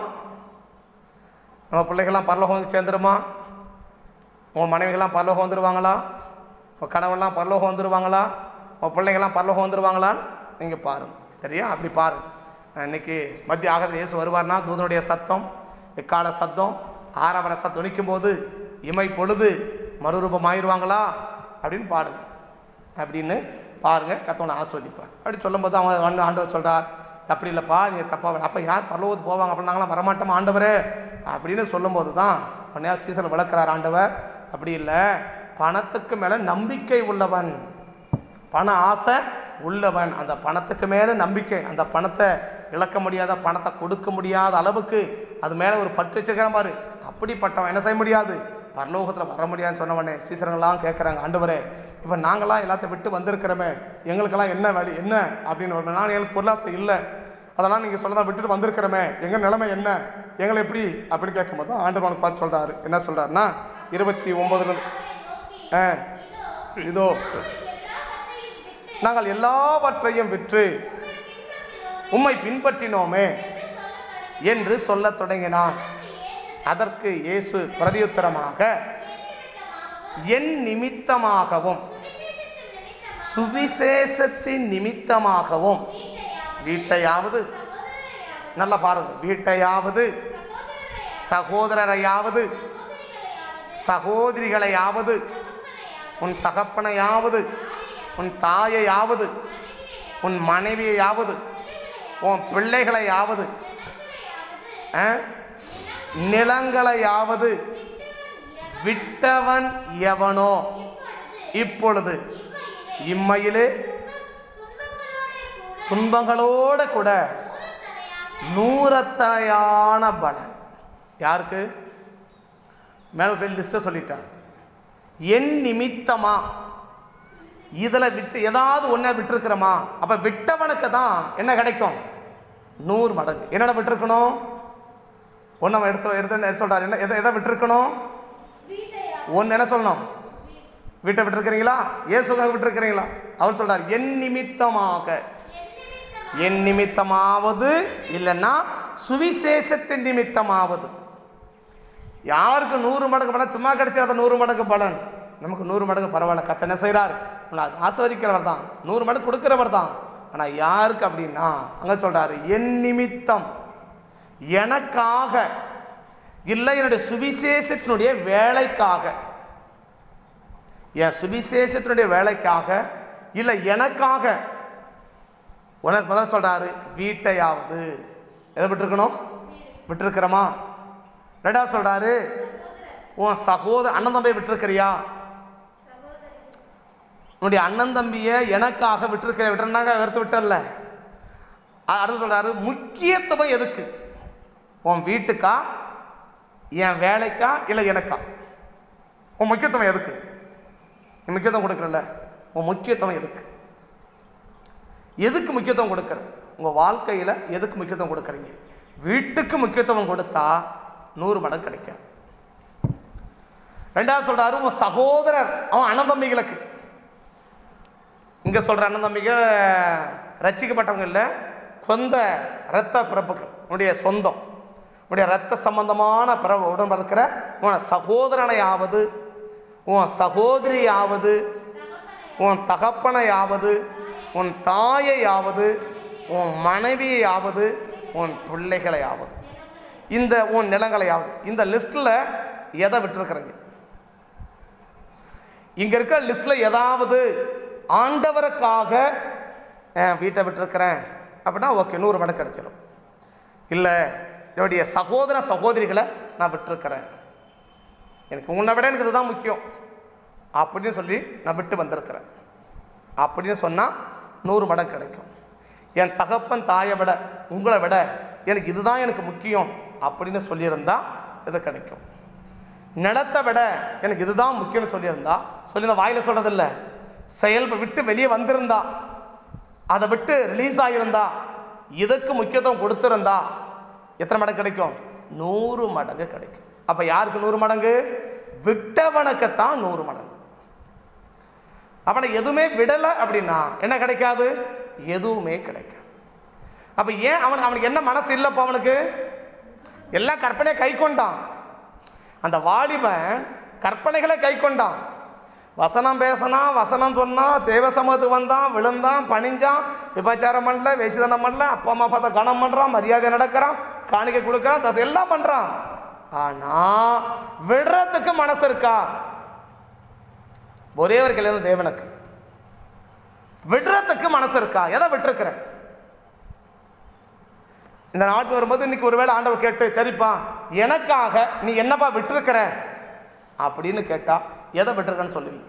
நம்ம பிள்ளைகள்லாம் பரலோகம் வந்து சேர்ந்துருமா உங்கள் மனைவிகள்லாம் பரலோகம் வந்துடுவாங்களா உங்கள் கணவன்லாம் பரலோகம் வந்துடுவாங்களா உங்கள் பிள்ளைங்கள்லாம் பரலோகம் வந்துடுவாங்களான்னு நீங்கள் பாருங்கள் சரியா அப்படி பாருங்க இன்னைக்கு மத்திய ஆகத்தில் இயேசு வருவார்னா தூதனுடைய சத்தம் எக்கால சத்தம் ஆறாவர சத்தம் ஒலிக்கும் போது இமை பொழுது மறுரூபம் ஆயிடுவாங்களா அப்படின்னு பாடுங்க அப்படின்னு பாருங்க கத்தவனை ஆஸ்வதிப்பார் அப்படி சொல்லும்போது அவன் ஆண்டு ஆண்டவர் சொல்கிறார் அப்படி இல்லைப்பா நீ தப்பா அப்போ யார் பரலோகத்துக்கு போவாங்க அப்படின்னு நாங்களாம் வரமாட்டோம் ஆண்டவரே அப்படின்னு சொல்லும்போது தான் உடனே சீசன் விளக்குறார் ஆண்டவர் அப்படி இல்லை பணத்துக்கு மேலே நம்பிக்கை உள்ளவன் பண ஆசை உள்ளவன் அந்த பணத்துக்கு மேலே நம்பிக்கை அந்த பணத்தை இழக்க முடியாத பணத்தை கொடுக்க முடியாத அளவுக்கு அது மேலே ஒரு பற்று வச்சுக்கிறேன் பாரு அப்படிப்பட்டவன் என்ன செய்ய முடியாது பரலோகத்தில் வர முடியாதுன்னு சொன்னவனே சீசனங்களாம் கேட்குறாங்க ஆண்டவரே இப்போ நாங்களாம் எல்லாத்தையும் விட்டு வந்திருக்கிறோமே எங்களுக்கெல்லாம் என்ன வழி என்ன அப்படின்னு ஒரு நாள் எங்களுக்கு பொருளாசை இல்லை அதெல்லாம் நீங்கள் சொல்லதான் விட்டுட்டு வந்திருக்கிறோமே எங்கள் நிலைமை என்ன எங்களை எப்படி அப்படின்னு கேட்கும்போது தான் ஆண்டவர் அவனுக்கு பார்த்து சொல்கிறாரு என்ன சொல்கிறாருன்னா இருபத்தி ஒம்பதுலேருந்து ஆ இதோ நாங்கள் எல்லாவற்றையும் விற்று உம்மை பின்பற்றினோமே என்று சொல்லத் தொடங்கினான் அதற்கு இயேசு பிரதியுத்தரமாக என் நிமித்தமாகவும் சுவிசேஷத்தின் நிமித்தமாகவும் வீட்டையாவது நல்லா பாருங்க வீட்டையாவது சகோதரரையாவது சகோதரிகளையாவது உன் தகப்பனையாவது உன் தாயையாவது உன் மனைவியையாவது உன் பிள்ளைகளையாவது ஆ? நிலங்களையாவது விட்டவன் எவனோ இப்பொழுது இம்மையிலே துன்பங்களோட கூட நூறத்தனையான பலன் யாருக்கு மேலே போய் லிஸ்ட்டை சொல்லிட்டார் என் நிமித்தமா இதில் விட்டு ஏதாவது ஒன்றை விட்டுருக்கிறோமா அப்போ விட்டவனுக்கு தான் என்ன கிடைக்கும் நூறு மடங்கு என்னென்ன விட்டுருக்கணும் ஒன்று எடுத்து எடுத்து எடுத்து சொல்கிறார் என்ன எதை எதை விட்டுருக்கணும் ஒன்று என்ன சொல்லணும் வீட்டை விட்டுருக்கிறீங்களா இயேசுக்காக விட்டுருக்கிறீங்களா அவர் சொல்றார் என் நிமித்தமாக என் நிமித்தமாவது இல்லைன்னா சுவிசேஷத்தின் நிமித்தமாவது யாருக்கு நூறு மடங்கு பலன் சும்மா கிடைச்சாத நூறு மடங்கு பலன் நமக்கு நூறு மடங்கு பரவாயில்ல கத்த என்ன செய்கிறார் ஆஸ்வதிக்கிறவர் தான் நூறு மடங்கு கொடுக்கிறவர் தான் ஆனால் யாருக்கு அப்படின்னா அங்கே சொல்கிறாரு என் நிமித்தம் எனக்காக இல்லை என்னுடைய சுவிசேஷத்தினுடைய வேலைக்காக என் சுவிசேஷத்தினுடைய வேலைக்காக இல்லை எனக்காக உனக்கு முதல்ல சொல்கிறாரு வீட்டையாவது எதை விட்டுருக்கணும் விட்டுருக்கிறோமா ரெண்டாவது சொல்கிறாரு உன் சகோதர அண்ணன் தம்பியை விட்டுருக்கிறியா உன்னுடைய அண்ணன் தம்பியை எனக்காக விட்டுருக்கிற விட்டுறனாங்க வெறுத்து விட்டல அடுத்து சொல்கிறாரு முக்கியத்துவம் எதுக்கு உன் வீட்டுக்கா என் வேலைக்கா இல்லை எனக்கா உன் முக்கியத்துவம் எதுக்கு நீ முக்கியத்துவம் கொடுக்குறல்ல உன் முக்கியத்துவம் எதுக்கு எதுக்கு முக்கியத்துவம் கொடுக்குற உங்கள் வாழ்க்கையில் எதுக்கு முக்கியத்துவம் கொடுக்குறீங்க வீட்டுக்கு முக்கியத்துவம் கொடுத்தா நூறு மடங்கு கிடைக்காது ரெண்டாவது சொல்றாரு உன் சகோதரர் அவன் அண்ணன் தம்பிகளுக்கு இங்கே சொல்கிற அண்ணன் தம்பிகள் ரட்சிக்கப்பட்டவங்க இல்லை சொந்த இரத்த பிறப்புகள் உன்னுடைய சொந்தம் உன்னுடைய இரத்த சம்பந்தமான பிற உடன் இருக்கிற உன் சகோதரனையாவது உன் சகோதரியாவது உன் தகப்பனையாவது உன் தாயையாவது உன் மனைவியையாவது உன் பிள்ளைகளையாவது இந்த உன் நிலங்களையாவது இந்த லிஸ்ட்டில் எதை விட்டுருக்குறீங்க இங்கே இருக்கிற லிஸ்ட்டில் ஏதாவது ஆண்டவருக்காக அஹ், வீட்டை விட்டுருக்கிறேன் அப்படின்னா ஓகே நூறு மடங்கு கிடச்சிரும் இல்லை என்னுடைய சகோதர சகோதரிகளை நான் விட்டுருக்கிறேன் எனக்கு உன்னை விட எனக்கு இதுதான் முக்கியம் அப்படின்னு சொல்லி நான் விட்டு வந்திருக்கிறேன் அப்படின்னு சொன்னால் நூறு மடங்கு கிடைக்கும் என் தகப்பன் தாயை விட உங்களை விட எனக்கு இதுதான் எனக்கு முக்கியம் அப்படின்னு சொல்லியிருந்தா இது கிடைக்கும் நிலத்தை விட எனக்கு இதுதான் முக்கியம்னு சொல்லியிருந்தா சொல்லி வாயில் சொல்கிறதில்ல செயல் விட்டு வெளியே வந்திருந்தா அதை விட்டு ரிலீஸ் ஆகியிருந்தா இதுக்கு முக்கியத்துவம் கொடுத்திருந்தா எத்தனை மடங்கு கிடைக்கும் நூறு மடங்கு கிடைக்கும் அப்போ யாருக்கு நூறு மடங்கு விட்டவனுக்குத்தான் நூறு மடங்கு அவனை எதுவுமே விடலை அப்படின்னா என்ன கிடைக்காது எதுவுமே கிடைக்காது அப்போ ஏன் அவனுக்கு அவனுக்கு என்ன மனசு இல்லைப்பா அவனுக்கு எல்லாம் கற்பனையை கை கொண்டான் அந்த வாலிபன் கற்பனைகளை கை கொண்டான் வசனம் பேசினான் வசனம் சொன்னான் தேவ சமூகத்துக்கு வந்தான் விழுந்தான் பணிஞ்சான் விபச்சாரம் பண்ணல வேசிதனம் பண்ணல அப்பா அம்மா பார்த்தா கனம் பண்ணுறான் மரியாதை நடக்கிறான் காணிக்கை கொடுக்குறான் தசை எல்லாம் பண்ணுறான் ஆனால் விடுறதுக்கு மனசு இருக்கா ஒரே ஒரு கேள்வி தான் தேவனுக்கு விடுறதுக்கு மனசு இருக்கா எதை விட்டுருக்கிற இந்த நாட்டு வரும்போது இன்னைக்கு ஒருவேளை ஆண்டவர் கேட்டு சரிப்பா எனக்காக நீ என்னப்பா விட்டுருக்கிற அப்படின்னு கேட்டா எதை விட்டுருக்கன்னு சொல்லுவீங்க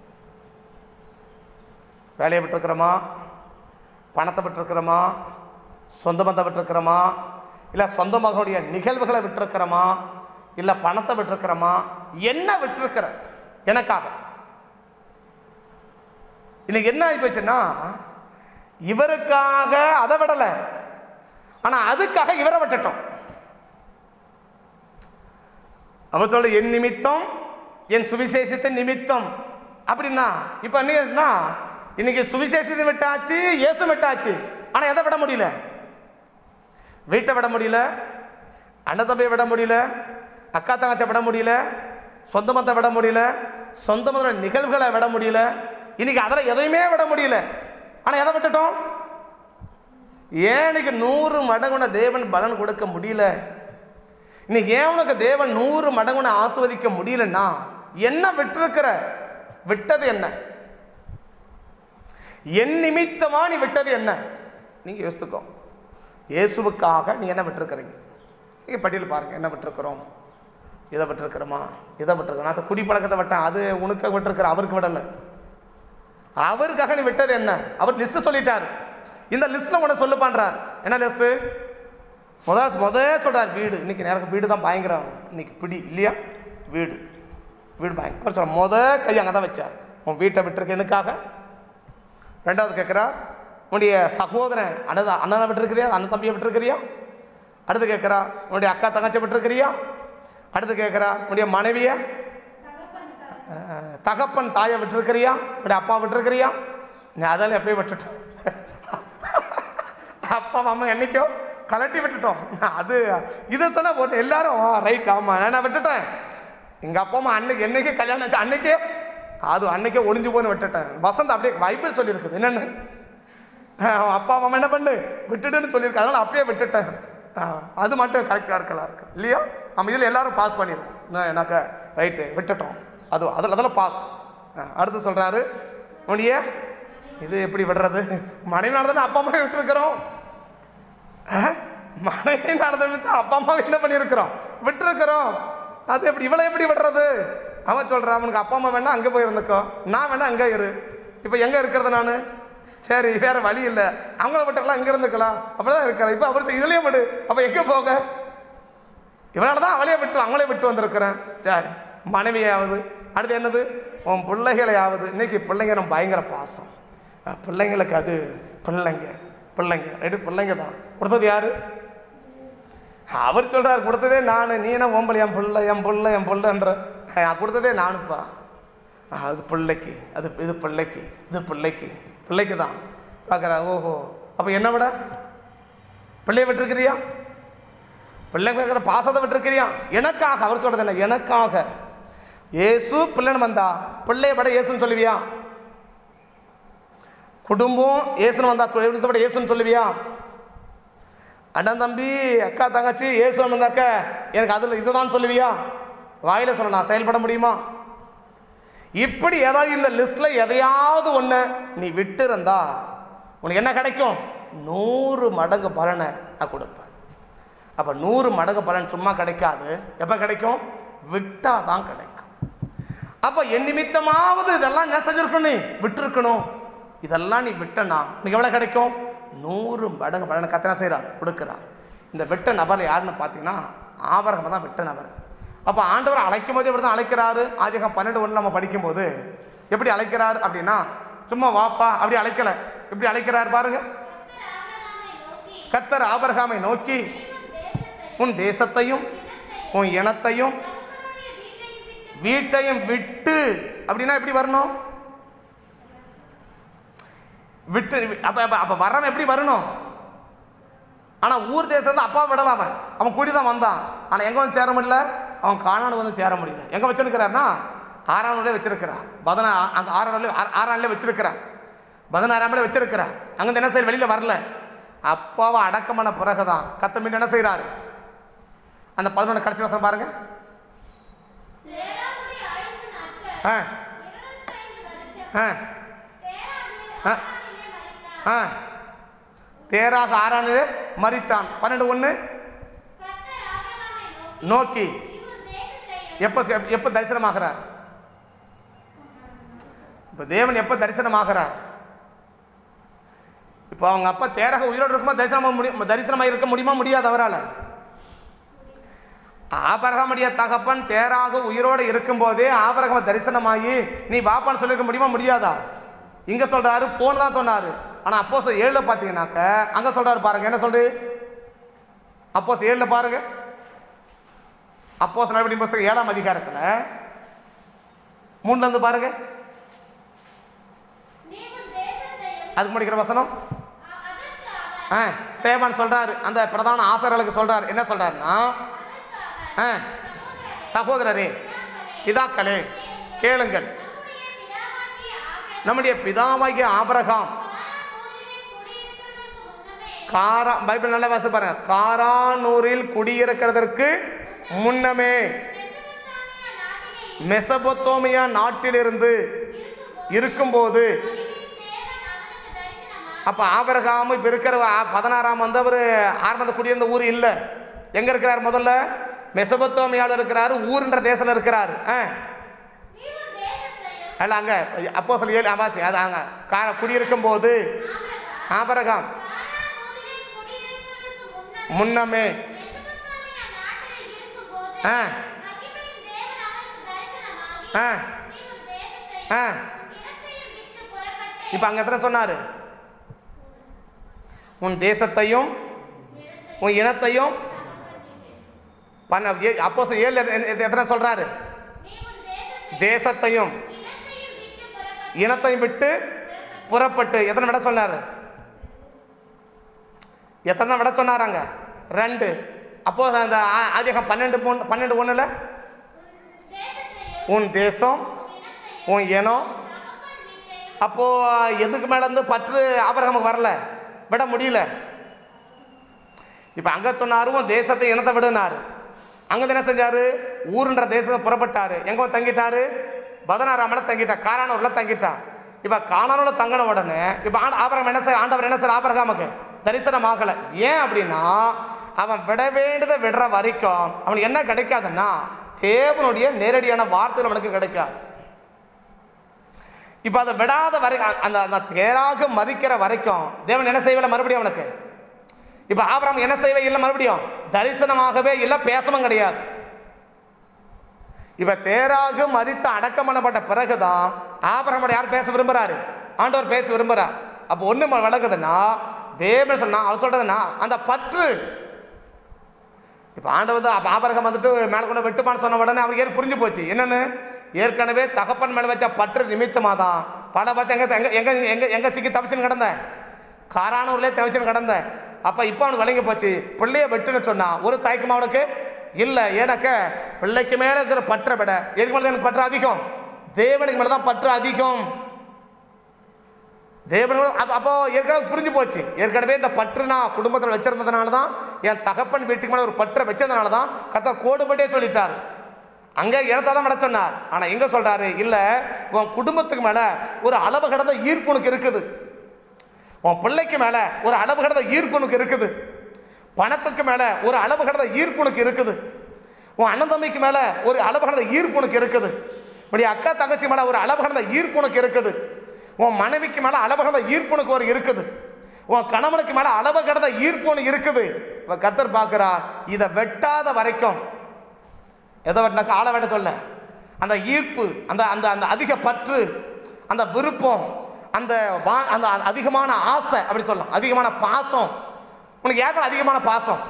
வேலையை விட்டுருக்கிறோமா பணத்தை விட்டுருக்கிறோமா சொந்த பந்தம் விட்டுருக்கிறோமா இல்லை சொந்த மகனுடைய நிகழ்வுகளை விட்டுருக்கிறோமா இல்லை பணத்தை விட்டுருக்கிறோமா என்ன விட்டுருக்கிற எனக்காக இன்னைக்கு என்ன ஆகி போச்சுன்னா இவருக்காக அதை விடலை ஆனால் அதுக்காக இவரை விட்டுட்டோம் அவர் சொல்ற என் நிமித்தம் என் சுவிசேஷத்தின் நிமித்தம் அப்படின்னா இப்போ என்ன இன்னைக்கு சுவிசேஷத்தை விட்டாச்சு இயேசு விட்டாச்சு ஆனால் எதை விட முடியல வீட்டை விட முடியல அண்ணன் தம்பியை விட முடியல அக்கா தங்கச்சை விட முடியல சொந்த மத்தை விட முடியல சொந்த மத நிகழ்வுகளை விட முடியல இன்னைக்கு அதில் எதையுமே விட முடியல ஆனால் எதை விட்டுட்டோம் ஏன் இன்னைக்கு நூறு மடங்குன தேவன் பலன் கொடுக்க முடியல இன்னைக்கு ஏன் உனக்கு தேவன் நூறு மடங்குன ஆஸ்வதிக்க முடியலன்னா என்ன விட்டிருக்கிற விட்டது என்ன என் நிமித்தமா நீ விட்டது என்ன நீங்க யோசித்துக்கோ இயேசுவுக்காக நீ என்ன விட்டுருக்கிறீங்க நீங்கள் பட்டியல் பாருங்க என்ன விட்டுருக்குறோம் இதை விட்டுருக்குறோமா இதை விட்டுருக்கிறோம் அது குடிப்பழக்கத்தை விட்டேன் அது உனக்கு விட்டுருக்குற அவருக்கு விடலை அவருக்காக நீ விட்டது என்ன அவர் லிஸ்ட் சொல்லிட்டார் இந்த லிஸ்ட்ல உன சொல்லு பண்றார் என்ன லிஸ்ட் முத முத சொல்றார் வீடு இன்னைக்கு நேரம் வீடு தான் பயங்கரம் இன்னைக்கு பிடி இல்லையா வீடு வீடு பயங்கரம் அவர் சொல்ற முத கை அங்கே தான் வச்சார் உன் வீட்டை விட்டுருக்க எனக்காக ரெண்டாவது கேட்குறார் உன்னுடைய சகோதரன் அண்ணன் அண்ணனை விட்டுருக்கிறியா அண்ணன் தம்பியை விட்டுருக்கிறியா அடுத்து கேட்குறா உன்னுடைய அக்கா தங்கச்சி விட்டுருக்கிறியா அடுத்து கேட்குறா உன்னுடைய மனைவியை அஹ், தகப்பன் தாயை விட்டுருக்கிறியா உன்னுடைய அப்பா விட்டுருக்கிறியா நீ அதெல்லாம் எப்பயும் விட்டுட்டோம் அப்பா அம்மா என்னைக்கோ கலட்டி விட்டுட்டோம் அது இதை சொன்னா போட்டு எல்லாரும் ரைட் ஆமாம் நான் விட்டுட்டேன் எங்கள் அப்பா அம்மா அன்னைக்கு என்னைக்கு கல்யாணம் ஆச்சு அன்னைக்கே அது அன்னைக்கே ஒளிஞ்சு போன்னு விட்டுட்டேன் வசந்த் அப்படியே பைபிள் சொல்லியிருக்குது என்னென்னு அஹ் அப்பா அம்மா என்ன பண்ணு விட்டுட்டுன்னு சொல்லியிருக்கு அதனால அப்பயே விட்டுட்டேன் அஹ் அது மட்டும் கரெக்டாக இருக்கலாம் இருக்கு இல்லையா நம்ம இதில் எல்லாரும் பாஸ் பண்ணியிருக்கோம் நான் எனக்கு ரைட்டு விட்டுட்டோம் அது அதில் அதில் பாஸ் அடுத்து சொல்கிறாரு உன்னைய இது எப்படி விடுறது மனைவி நடந்தது அப்பா அம்மா விட்டுருக்குறோம் அஹ், மனைவி நடந்தது அப்பா அம்மா என்ன பண்ணியிருக்கிறோம் விட்டுருக்குறோம் அது எப்படி இவளை எப்படி விடுறது அவன் சொல்கிறான் அவனுக்கு அப்பா அம்மா வேணா அங்கே போய் இருந்துக்கோ நான் வேணா அங்கே இரு இப்போ எங்கே இருக்கிறது நான் சரி வேற வழி இல்லை அவங்கள விட்டுக்கலாம் இங்கே இருந்துக்கலாம் அப்படிதான் இருக்கிறேன் இப்போ அவர் இதுலேயே விடு அப்போ எங்கே போக இவனால தான் அவளையே விட்டு அவங்களே விட்டு வந்திருக்கிறேன் சரி மனைவியாவது அடுத்து என்னது உன் பிள்ளைகளையாவது இன்னைக்கு பிள்ளைங்க நம்ம பயங்கர பாசம் அஹ் பிள்ளைங்களுக்கு அது பிள்ளைங்க பிள்ளைங்க ரைட்டு பிள்ளைங்க தான் கொடுத்தது யாரு அவர் சொல்றாரு கொடுத்ததே நான் நீ என்ன ஓம்பல் என் பிள்ளை என் பிள்ளை என் பிள்ளைன்ற அஹ் கொடுத்ததே நானுப்பா அஹ் அது பிள்ளைக்கு அது இது பிள்ளைக்கு இது பிள்ளைக்கு பிள்ளைக்கு தான் பார்க்குறா ஓஹோ அப்போ என்ன விட பிள்ளைய விட்டுருக்கிறியா பிள்ளை கேட்குற பாசத்தை விட்டுருக்கிறியா எனக்காக அவர் சொல்றது என்ன எனக்காக இயேசு பிள்ளைன்னு வந்தா பிள்ளைய விட இயேசுன்னு சொல்லுவியா குடும்பம் இயேசுன்னு வந்தா குடும்பத்தை விட இயேசுன்னு சொல்லுவியா அண்ணன் தம்பி அக்கா தங்கச்சி இயேசுன்னு வந்தாக்க எனக்கு அதில் இதுதான் சொல்லுவியா வாயில சொல்ல நான் செயல்பட முடியுமா இப்படி ஏதாவது இந்த லிஸ்ட்ல எதையாவது ஒன்று நீ விட்டு இருந்தா உனக்கு என்ன கிடைக்கும் நூறு மடங்கு பலனை நான் கொடுப்பேன் அப்போ நூறு மடங்கு பலன் சும்மா கிடைக்காது எப்போ கிடைக்கும் விட்டா தான் கிடைக்கும் அப்போ என் நிமித்தமாவது இதெல்லாம் என்ன செஞ்சிருக்கணும் நீ விட்டுருக்கணும் இதெல்லாம் நீ விட்டனா உனக்கு எவ்வளோ கிடைக்கும் நூறு மடங்கு பலனை கத்தனை செய்கிறார் கொடுக்குறார் இந்த விட்ட நபர் யாருன்னு பார்த்தீங்கன்னா ஆபரகம் தான் விட்ட நபர் அப்போ ஆண்டவர் அழைக்கும் போது இப்படி தான் அழைக்கிறாரு ஆதிகம் பன்னெண்டு ஒன்று நம்ம படிக்கும்போது எப்படி அழைக்கிறார் அப்படின்னா சும்மா வாப்பா அப்படி அழைக்கல எப்படி அழைக்கிறார் பாருங்க கர்த்தர் ஆபிரகாமை நோக்கி கத்தர் ஆபரகாமை நோக்கி உன் தேசத்தையும் உன் தேசத்தையும் உன் இனத்தையும் தகப்பனுடைய வீட்டையும் விட்டு வீட்டையும் விட்டு அப்படின்னா எப்படி வரணும் விட்டு அப்ப அப்ப அப்ப வர்றவன் எப்படி வரணும் ஆனா ஊர் தேசத்துல அப்பா விடலாம் அவன் அவன் கூடி தான் வந்தான் ஆனா எங்க வந்து சேர முடியல அவன் காணாடு வந்து சேர முடியல எங்க வச்சிருக்கிறார்னா ஆறாம் நாளே வச்சிருக்கிறார் பதினா அந்த ஆறாம் நாளே ஆறாம் நாளே வச்சிருக்கிறார் பதினாறாம் நாளே வச்சிருக்கிறார் அங்கிருந்து என்ன செய்ய வெளியில வரல அப்பாவை அடக்கம் பண்ண பிறகுதான் கத்த மீண்டும் என்ன செய்றாரு அந்த பதினொன்று கடைசி வசனம் பாருங்க தேராவுடைய ஆயுசு நாட்கள் ஆ இருபத்தைந்து வருஷம் ஆ தேராகு ஆ. ஆறானிலே மரித்தான் ஆ தேராக ஆறானிலே மரித்தான் பன்னெண்டு ஒன்று கர்த்தர் ஆபிரகாமை நோக்கி நோக்கி இவன் தேசத்தையும் எப்போ எப்போ தரிசனமாகிறார் இப்போ தேவன் எப்போ தரிசனமாகிறார் இப்போ அவங்க அப்பா தேரக உயிரோடு இருக்குமா தரிசனமாக முடியும் தரிசனமாக இருக்க முடியுமா முடியாது அவரால் ஆபரகமுடைய தகப்பன் தேராக உயிரோடு இருக்கும்போதே ஆபரகம தரிசனமாகி நீ பாப்பான்னு சொல்லியிருக்க முடியுமா முடியாதா இங்கே சொல்கிறாரு போன்னு தான் சொன்னார் ஆனால் அப்போ ஏழில் பார்த்தீங்கன்னாக்க அங்கே சொல்கிறாரு பாருங்க என்ன சொல்று அப்போ ஏழில் பாருங்க அப்போ நடவடிக்கை புஸ்தகம் ஏழாம் அதிகாரத்தில் மூணுல இருந்து பாருங்க நீ உன் தேசத்தையும் அதுக்கு முடிக்கிற வசனம் அ- அதற்கு அவன் ஆ ஸ்தேவான் சொல்றாரு அந்த பிரதான ஆசிரியர்களுக்கு சொல்றாரு என்ன சொல்றாருன்னா அதற்கு அவன் ஆ சகோதரரே சகோதரரே பிதாக்களே கேளுங்கள் நம்முடைய பிதாவாகிய ஆபிரகாம் நம்முடைய பிதாவாகிய ஆபிரகாம் கானானூரிலே குடியிருக்கிறதற்கு முன்னமே காரா பைபிள் நல்லா வாசி பாருங்க காரானூரில் குடியிருக்கிறதற்கு முன்னமே மெசொப்பொத்தாமியா நாட்டிலே மெசபொத்தோமியா நாட்டிலிருந்து இருக்கும்போது இருக்கும்போது மகிமையின் தேவன் அவனுக்கு தரிசனமாகி அப்போ ஆபிரகாம் இப்போ இருக்கிற ஆ- பதினாறாம் வந்து அவர் ஆரம்பத்தில் குடியிருந்த ஊர் இல்லை எங்கே இருக்கிறார் முதல்ல மெசபொத்தோமியாவில் இருக்கிறாரு ஊருன்ற தேசத்தில் இருக்கிறாரு ஆ நீ உன் தேசத்தையும் அல்ல அங்கே அப்போ சொல்லி ஏழு அவாசி அது அங்கே கார குடியிருக்கும் போது ஆபிரகாம் ஆபரகாம் கானானூரிலே குடியிருப்பதற்கு முன்னமே முன்னமே மெசொப்பொத்தாமியா நாட்டில் இருக்கும்போது ஆ மகிமையின் தேவன் அவனுக்கு தரிசனமாகி ஆ நீ உன் தேசத்தையும் ஆ இனத்தையும் விட்டு புறப்பட்டு இப்போ அங்கே எத்தனை சொன்னார் உன் தேசத்தையும் உன் இனத்தையும் பண்ண அப்போ ஏழு எத்த- எத்த- எத்தனை சொல்கிறாரு நீ உன் தேசத்தையும் தேசத்தையும் இனத்தையும் விட்டு புறப்பட்டு இனத்தையும் விட்டு புறப்பட்டு எத்தனை விட சொன்னார் எத்தனை விட சொன்னாராங்க ரெண்டு அப்போ அந்த ஆ- ஆதியாகமம் பன்னெண்டு மூணு பன்னெண்டு ஒன்றில் தேசத்தையும் உன் தேசம் இனத்தையும் உன் இனம் தகப்பன் வீட்டையும் அப்போ எதுக்கு மேல இருந்து பற்று ஆபரகமுக்கு வரல விட முடியல இப்போ அங்கே சொன்னாரு உன் தேசத்தை இனத்தை விடுனாரு அங்கே என்ன செஞ்சாரு ஊருன்ற தேசத்தை புறப்பட்டாரு எங்க வந்து தங்கிட்டாரு பதினாறாம் தங்கிட்டார் காரானூரில் தங்கிட்டார் இப்போ கானானூரில் தங்கின உடனே இப்போ ஆபரகம் என்ன செய்ய ஆண்டவர் என்ன செய்ய ஆபரகாமுக்கு தரிசனம் ஆகலை ஏன் அப்படின்னா அவன் விட வேண்டியதை விடுற வரைக்கும் அவனுக்கு என்ன கிடைக்காதுன்னா தேவனுடைய நேரடியான வார்த்தைகள் அவனுக்கு கிடைக்காது இப்போ அதை விடாத வரை அந்த அந்த தேராக மதிக்கிற வரைக்கும் தேவன் என்ன செய்யவில்லை மறுபடியும் அவனுக்கு இப்போ ஆபிரகாம் என்ன செய்யவே இல்லை மறுபடியும் தரிசனமாகவே இல்லை பேசவும் கிடையாது இப்போ தேராக மதித்து அடக்கம் பண்ணப்பட்ட பிறகுதான் ஆபிரகாமோட யார் பேச விரும்புறாரு ஆண்டவர் பேச விரும்புறார் அப்போ ஒன்று விளக்குதுன்னா தேவன் சொன்னா அவர் சொல்றதுன்னா அந்த பற்று இப்போ ஆண்டவர் தான் அப்போ ஆபரகம் வந்துட்டு மேலே கொண்டு வெட்டுமான்னு சொன்ன உடனே அவருக்கு ஏன் புரிஞ்சு போச்சு என்னன்னு ஏற்கனவே தகப்பன் மேலே வச்ச பற்று நிமித்தமாக தான் பல வருஷம் எங்கே எங்கே எங்கே எங்கே எங்கே சிக்கி தப்பிச்சுன்னு கிடந்தேன் காரானூர்லேயே தவிச்சுன்னு கிடந்தேன் அப்போ இப்போ அவனுக்கு விளங்கி போச்சு பிள்ளைய வெட்டுன்னு சொன்னா ஒரு தயக்கமா அவனுக்கு இல்லை ஏன்னாக்க பிள்ளைக்கு மேலே இருக்கிற பற்றை விட எதுக்கு மேலே எனக்கு பற்று அதிகம் தேவனுக்கு மேலே தான் பற்று அதிகம் தேவனோட அப்போ அப்போ ஏற்கனவே புரிஞ்சு போச்சு ஏற்கனவே இந்த பற்று நான் குடும்பத்தில் வச்சிருந்ததுனால தான் என் தகப்பன் வீட்டுக்கு மேலே ஒரு பற்றை வச்சதுனால தான் கத்தர் கோடுபட்டே சொல்லிட்டார் அங்கே இனத்தை தான் விட சொன்னார் ஆனால் எங்கே சொல்கிறாரு இல்லை உன் குடும்பத்துக்கு மேலே ஒரு அளவு கடந்த ஈர்ப்பு உனக்கு இருக்குது உன் பிள்ளைக்கு மேலே ஒரு அளவு கடந்த ஈர்ப்பு உனக்கு இருக்குது பணத்துக்கு மேலே ஒரு அளவு கடந்த ஈர்ப்பு உனக்கு இருக்குது உன் அண்ணன் தம்பிக்கு மேலே ஒரு அளவு கடந்த ஈர்ப்பு உனக்கு இருக்குது இப்படி அக்கா தங்கச்சி மேலே ஒரு அளவு கடந்த ஈர்ப்பு உனக்கு இருக்குது உன் மனைவிக்கு மேலே அளவு கடந்த ஈர்ப்பு உனக்கு ஒரு இருக்குது உன் கணவனுக்கு மேலே அளவு கடந்த ஈர்ப்பு உனக்கு இருக்குது இப்போ கத்தர் பார்க்குறா இதை வெட்டாத வரைக்கும் எதை வெட்டினாக்கா ஆளை வெட்ட சொல்ல அந்த ஈர்ப்பு அந்த அந்த அந்த அதிக பற்று அந்த விருப்பம் அந்த வா அந்த அதிகமான ஆசை அப்படி சொல்லலாம் அதிகமான பாசம் உனக்கு யார் மேல அதிகமான பாசம்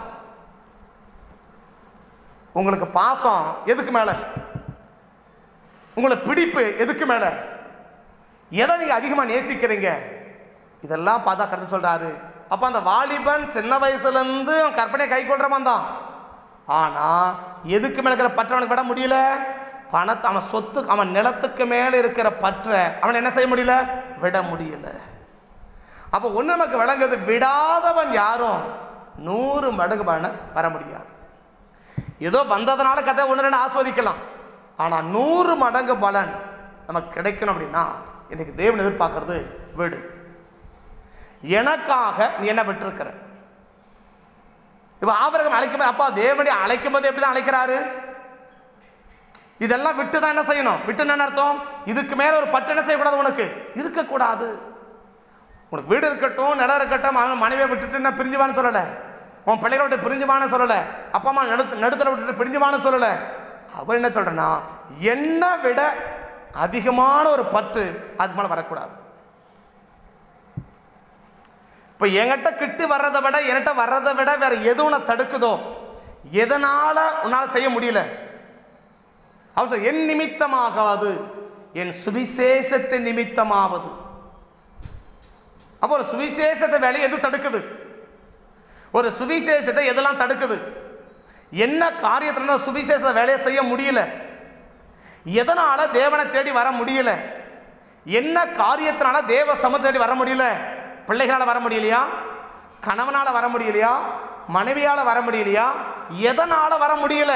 உங்களுக்கு பாசம் எதுக்கு மேலே உங்களுக்கு பிடிப்பு எதுக்கு மேலே எதை நீங்கள் அதிகமாக நேசிக்கிறீங்க இதெல்லாம் பார்த்தா கருத்து சொல்கிறாரு அப்போ அந்த வாலிபன் சின்ன வயசுலேருந்து அவன் கற்பனையை கை கொள்றவன் தான் ஆனால் எதுக்கு மேலே இருக்கிற பற்றை அவனுக்கு விட முடியல பணத்தை அவன் சொத்து அவன் நிலத்துக்கு மேலே இருக்கிற பற்றை அவன் என்ன செய்ய முடியல விட முடியல அப்போ ஒன்று நமக்கு விளங்குது விடாதவன் யாரும் நூறு மடங்கு பலனை பெற முடியாது ஏதோ வந்ததுனால கதை ஒன்று ரெண்டு ஆஸ்வதிக்கலாம் ஆனால் நூறு மடங்கு பலன் நமக்கு கிடைக்கணும் அப்படின்னா இன்னைக்கு தேவன் எதிர்பார்க்கறது வீடு எனக்காக நீ என்ன விட்டுருக்கிற இப்போ ஆபரகம் அழைக்கும் போது அப்பா தேவனுடைய அழைக்கும் போது எப்படி தான் அழைக்கிறாரு இதெல்லாம் விட்டு தான் என்ன செய்யணும் விட்டு என்ன அர்த்தம் இதுக்கு மேல ஒரு பட்டு என்ன செய்யக்கூடாது உனக்கு இருக்கக்கூடாது உனக்கு வீடு இருக்கட்டும் நிலம் இருக்கட்டும் அவன் மனைவியை விட்டுட்டு நான் பிரிஞ்சுவான்னு சொல்லலை உன் பிள்ளைகளை விட்டு பிரிஞ்சுவான்னு சொல்லலை அப்பா அம்மா நடுத்து நடுத்தல விட்டுட்டு பிரிஞ்சுவான்னு சொல்லலை அவன் என்ன சொல்றேன்னா என்னை விட அதிகமான ஒரு பற்று அது மேலே வரக்கூடாது இப்போ என்கிட்ட கிட்டு வர்றதை விட என்கிட்ட வர்றதை விட வேற எது உன்னை தடுக்குதோ எதனால உன்னால் செய்ய முடியல அவர் சொல்ல, என் நிமித்தமாகாது என் சுவிசேஷத்தின் நிமித்தமாவது அப்போ ஒரு சுவிசேஷத்தை வேலையை எது தடுக்குது ஒரு சுவிசேஷத்தை எதெல்லாம் தடுக்குது என்ன காரியத்துல சுவிசேஷத்தை வேலையை செய்ய முடியல எதனால தேவனை தேடி வர முடியல என்ன காரியத்தினால தேவ சமூகத்தை தேடி வர முடியல பிள்ளைகளால வர முடியலையா கணவனால வர முடியலையா மனைவியால வர முடியலையா எதனால வர முடியல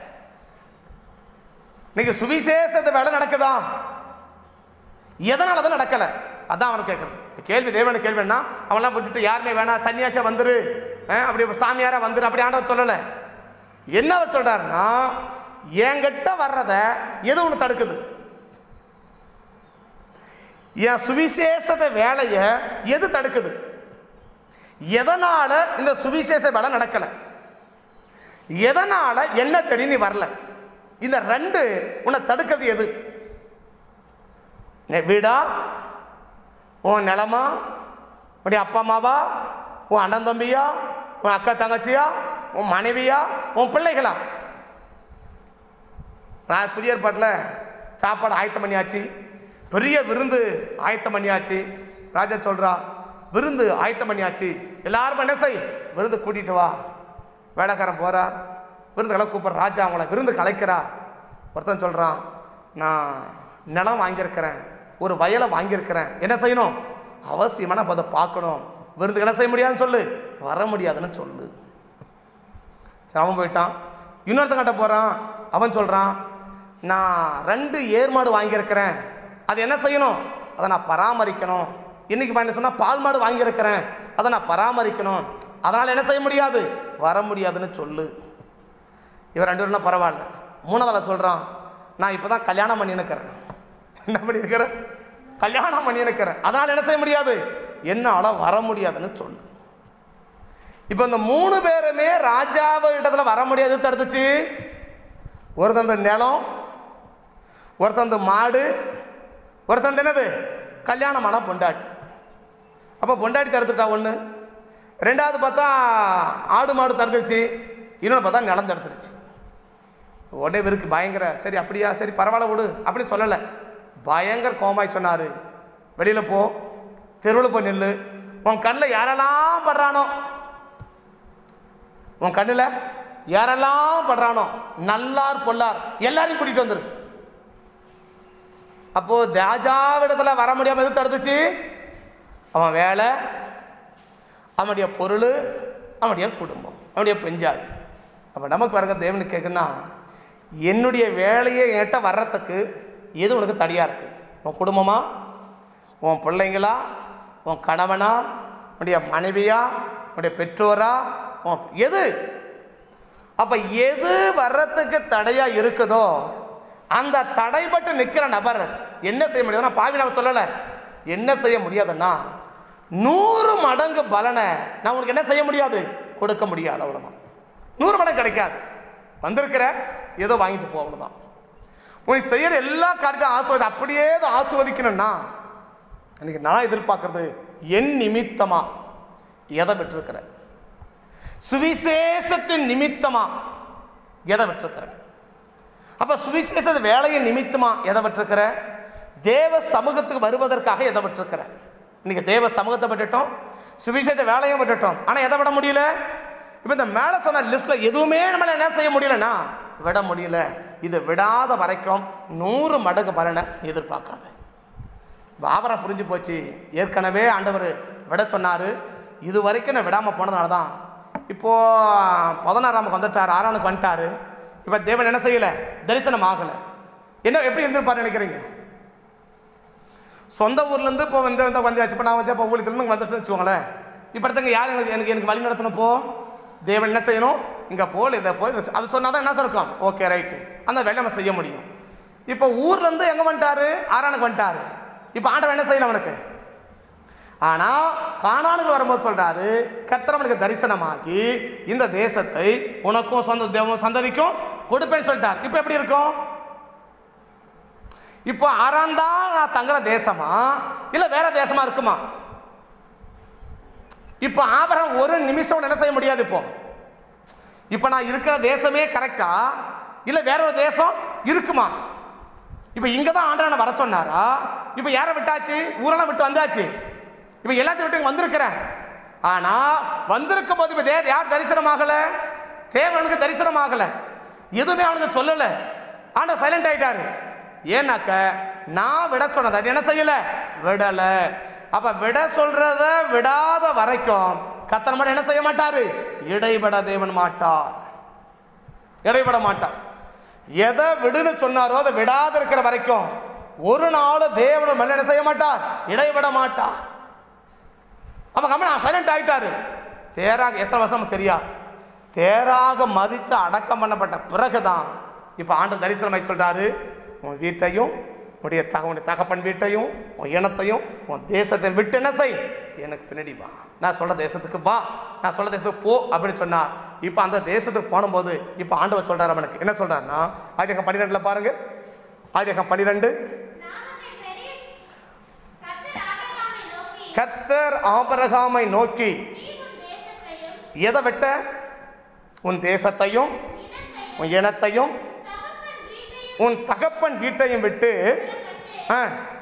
இன்னைக்கு சுவிசேஷத்தை வேலை நடக்குதா எதனால தான் நடக்கல அதான் அவன் கேட்கறது கேள்வி தேவன கேள்வி என்ன அவன்லாம் விட்டுட்டு யாருமே வேணாம் சன்னியாச்சா வந்துரு அஹ், அப்படி சாமியாரா வந்துரு அப்படி ஆண்டவர் சொல்லலை என்ன அவர் சொல்றாருன்னா என்கிட்ட வர்றத எது ஒன்று தடுக்குது என் சுவிசேஷத்தை வேலையை எது தடுக்குது எதனால இந்த சுவிசேஷ வேலை நடக்கல எதனால என்ன தேடி நீ வரல இந்த ரெண்டு உன்னை தடுக்கிறது எது நெ- வீடா உன் நிலமா உன்னுடைய அப்பா அம்மாவா உன் அண்ணன் தம்பியா உன் அக்கா தங்கச்சியா உன் மனைவியா உன் பிள்ளைகளா நான் புதிய ஏற்பாட்டில் சாப்பாடு ஆயத்தம் பண்ணியாச்சு பெரிய விருந்து ஆயத்தம் பண்ணியாச்சு ராஜா சொல்றா விருந்து ஆயத்தம் பண்ணியாச்சு எல்லாரும் என்ன செய் விருந்து கூட்டிட்டு வா வேலைக்காரன் போறார் விருந்துகளை கூப்பிட்ற ராஜா அவங்கள விருந்து கலைக்கிறா ஒருத்தன் சொல்றான் நான் நிலம் வாங்கியிருக்கிறேன் ஒரு வயலை வாங்கியிருக்கிறேன் என்ன செய்யணும் அவசியமான அப்ப அதை பார்க்கணும் விருந்துக்கு என்ன செய்ய முடியாதுன்னு சொல்லு வர முடியாதுன்னு சொல்லு சரி அவன் போயிட்டான் இன்னொருத்தங்கிட்ட போகிறான் அவன் சொல்கிறான் நான் ரெண்டு ஏர் மாடு வாங்கியிருக்கிறேன் அது என்ன செய்யணும் அதை நான் பராமரிக்கணும் இன்னைக்கு பண்ண சொன்னால் பால் மாடு வாங்கியிருக்கிறேன் அதை நான் பராமரிக்கணும் அதனால் என்ன செய்ய முடியாது வர முடியாதுன்னு சொல்லு இவன் ரெண்டு பேரும் பரவாயில்ல மூணாவதில் சொல்கிறான் நான் இப்போ தான் கல்யாணம் பண்ணினுக்கிறேன் என்ன பண்ணியிருக்கிறேன் கல்யாணம் பண்ணியிருக்கிறேன் அதனால் என்ன செய்ய முடியாது என்னால் வர முடியாதுன்னு சொல்லு இப்போ இந்த மூணு பேருமே ராஜாவை இடத்துல வர முடியாது தடுத்துச்சு ஒருத்தன் இந்த நிலம் ஒருத்தன் இந்த மாடு ஒருத்தன் இந்த என்னது கல்யாணமான பொண்டாட்டி அப்போ பொண்டாட்டி தடுத்துட்டா ஒன்று ரெண்டாவது பார்த்தா ஆடு மாடு தடுத்துச்சு இன்னொன்று பார்த்தா நிலம் தடுத்துடுச்சு உடனே இவருக்கு பயங்கர சரி அப்படியா சரி பரவாயில்ல விடு அப்படி சொல்லலை பயங்கர கோமாய் சொன்னார் வெளியில் போ தெருவில் போய் நில்லு உன் கண்ணில் யாரெல்லாம் படுறானோ உன் கண்ணில் யாரெல்லாம் படுறானோ நல்லார் பொல்லார் எல்லாரையும் கூட்டிகிட்டு வந்துரு அப்போ ராஜாவிடத்துல வர முடியாம எது தடுத்துச்சு அவன் வேலை அவனுடைய பொருள் அவனுடைய குடும்பம் அவனுடைய பெஞ்சாதி அப்போ நமக்கு வரங்க தேவனுக்கு கேட்குன்னா என்னுடைய வேலையை என்கிட்ட வர்றதுக்கு எது உனக்கு தடையாக இருக்குது உன் குடும்பமா உன் பிள்ளைங்களா உன் கணவனா உன்னுடைய மனைவியா உன்னுடைய பெற்றோரா உன் எது அப்ப எது வர்றதுக்கு தடையா இருக்குதோ அந்த தடைபட்டு நிற்கிற நபர் என்ன செய்ய முடியாதுன்னா பாவி நான் சொல்லலை என்ன செய்ய முடியாதுன்னா நூறு மடங்கு பலனை நான் உனக்கு என்ன செய்ய முடியாது கொடுக்க முடியாது அவ்வளவுதான் நூறு மடங்கு கிடைக்காது வந்திருக்கிற ஏதோ வாங்கிட்டு போ அவ்வளவுதான் உனக்கு செய்யற எல்லா காரியத்தையும் ஆசுவதி அப்படியே அதை ஆசுவதிக்கணும்னா இன்னைக்கு நான் எதிர்பார்க்கறது என் நிமித்தமா எதை பெற்றிருக்கிற சுவிசேஷத்தின் நிமித்தமா எதை விட்டுருக்கிற அப்ப சுவிசேஷ வேலையின் நிமித்தமா எதை விட்டுருக்கிற தேவ சமூகத்துக்கு வருவதற்காக எதை விட்டுருக்கிற இன்னைக்கு தேவ சமூகத்தை விட்டுட்டோம் சுவிசேஷ வேலையும் விட்டுட்டோம் ஆனா எதை விட முடியல இப்போ இந்த மேலே சொன்ன லிஸ்ட்ல எதுவுமே நம்மளால என்ன செய்ய முடியலன்னா விட முடியல இது விடாத வரைக்கும் நூறு மடங்கு பலனை எதிர்பார்க்காத பாபரா புரிஞ்சு போச்சு ஏற்கனவே ஆண்டவர் விட சொன்னார் இது வரைக்கும் நான் விடாமல் போனதுனால தான் இப்போது பதினாறாமுக்கு வந்துட்டார் ஆறானுக்கு வந்துட்டாரு இப்போ தேவன் என்ன செய்யலை தரிசனம் ஆகலை என்ன எப்படி இருந்திருப்பாரு நினைக்கிறீங்க சொந்த ஊர்லேருந்து இப்போ வந்து வந்து வந்தாச்சு இப்போ நான் வந்து இப்போ ஊழியத்துலேருந்து வந்துட்டு வச்சுக்கோங்களேன் இப்போ இடத்துக்கு யார் எனக்கு எனக்கு எனக்கு வழி நடத்தணும் போ தேவன் என்ன செய்யணும் இங்கே போல் இதை போய் இதை- அது சொன்னால் தான் என்ன சொல்லிருக்கோம் ஓகே ரைட்டு அந்த வேலையை நம்ம செய்ய முடியும் இப்போ ஊர்லேருந்து எங்கே வந்துட்டாரு ஆறானுக்கு வந்துட்டாரு இப்போ ஆண்டவன் என்ன செய்யணும் அவனுக்கு ஆனா கானானுக்கு வரும்போது சொல்றாரு கர்த்தர் அவனுக்கு தரிசனமாகி இந்த தேசத்தை உனக்கும் சொந்த தேவ சந்ததிக்கும் கொடுப்பேன்னு சொல்லிட்டார் இப்போ எப்படி இருக்கும் இப்போ ஆறாம் தான் நான் தங்குற தேசமா இல்ல வேற தேசமா இருக்குமா இப்போ ஆபரம் ஒரு நிமிஷம் என்ன செய்ய முடியாது இப்போ இப்போ நான் இருக்கிற தேசமே கரெக்டா இல்லை வேற ஒரு தேசம் இருக்குமா இப்போ இங்கே தான் ஆண்டவனை வர சொன்னாரா இப்போ யாரை விட்டாச்சு ஊரெல்லாம் விட்டு வந்தாச்சு இப்போ எல்லாத்தையும் விட்டு இங்க வந்திருக்கிறேன் ஆனால் வந்திருக்கும் போது இப்போ தே யார் தரிசனமாகல தேவனுக்கு தரிசனமாகலை எதுவுமே அவனுக்கு சொல்லலை ஆண்டவர் சைலண்ட் ஆயிட்டாரு ஏன்னாக்க நான் விட சொன்னதை என்ன செய்யல விடல அப்ப விட சொல்றத விடாத வரைக்கும் கத்தன மட்டும் என்ன செய்ய மாட்டாரு இடைபட தேவன் மாட்டார் இடைபட மாட்டார் எதை விடுன்னு சொன்னாரோ அதை விடாத இருக்கிற வரைக்கும் ஒரு நாள் தேவன் மேல என்ன செய்ய மாட்டார் இடைபட மாட்டார் அப்ப கம்மன் சைலண்ட் ஆயிட்டாரு தேராக எத்தனை வருஷம் நமக்கு தெரியாது தேராக மறித்து அடக்கம் பண்ணப்பட்ட பிறகுதான் இப்போ ஆண்டு தரிசனமாய் சொல்றாரு உன் வீட்டையும் உன்னுடைய தக உன்னுடைய தகப்பன் வீட்டையும் உன் இனத்தையும் உன் தேசத்தை விட்டு என்ன செய் எனக்கு பின்னாடி வா நான் சொல்ற தேசத்துக்கு வா நான் சொல்ற தேசத்துக்கு போ அப்படின்னு சொன்னா இப்போ அந்த தேசத்துக்கு போனும்போது இப்போ ஆண்டவர் சொல்றாரு அவனுக்கு என்ன சொல்றாருன்னா ஆதிக்கம் பன்னிரெண்டுல பாருங்க ஆதிக்கம் பன்னிரெண்டு நாமத்தை பெரிய கர்த்தர் ஆபிரகாமை நோக்கி கர்த்தர் ஆபரகாமை நோக்கி நீ உன் தேசத்தையும் எதை விட்ட உன் தேசத்தையும் இனத்தையும் உன் இனத்தையும் தகப்பன் வீட்டையும் உன் தகப்பன் வீட்டையும் விட்டு ஆ,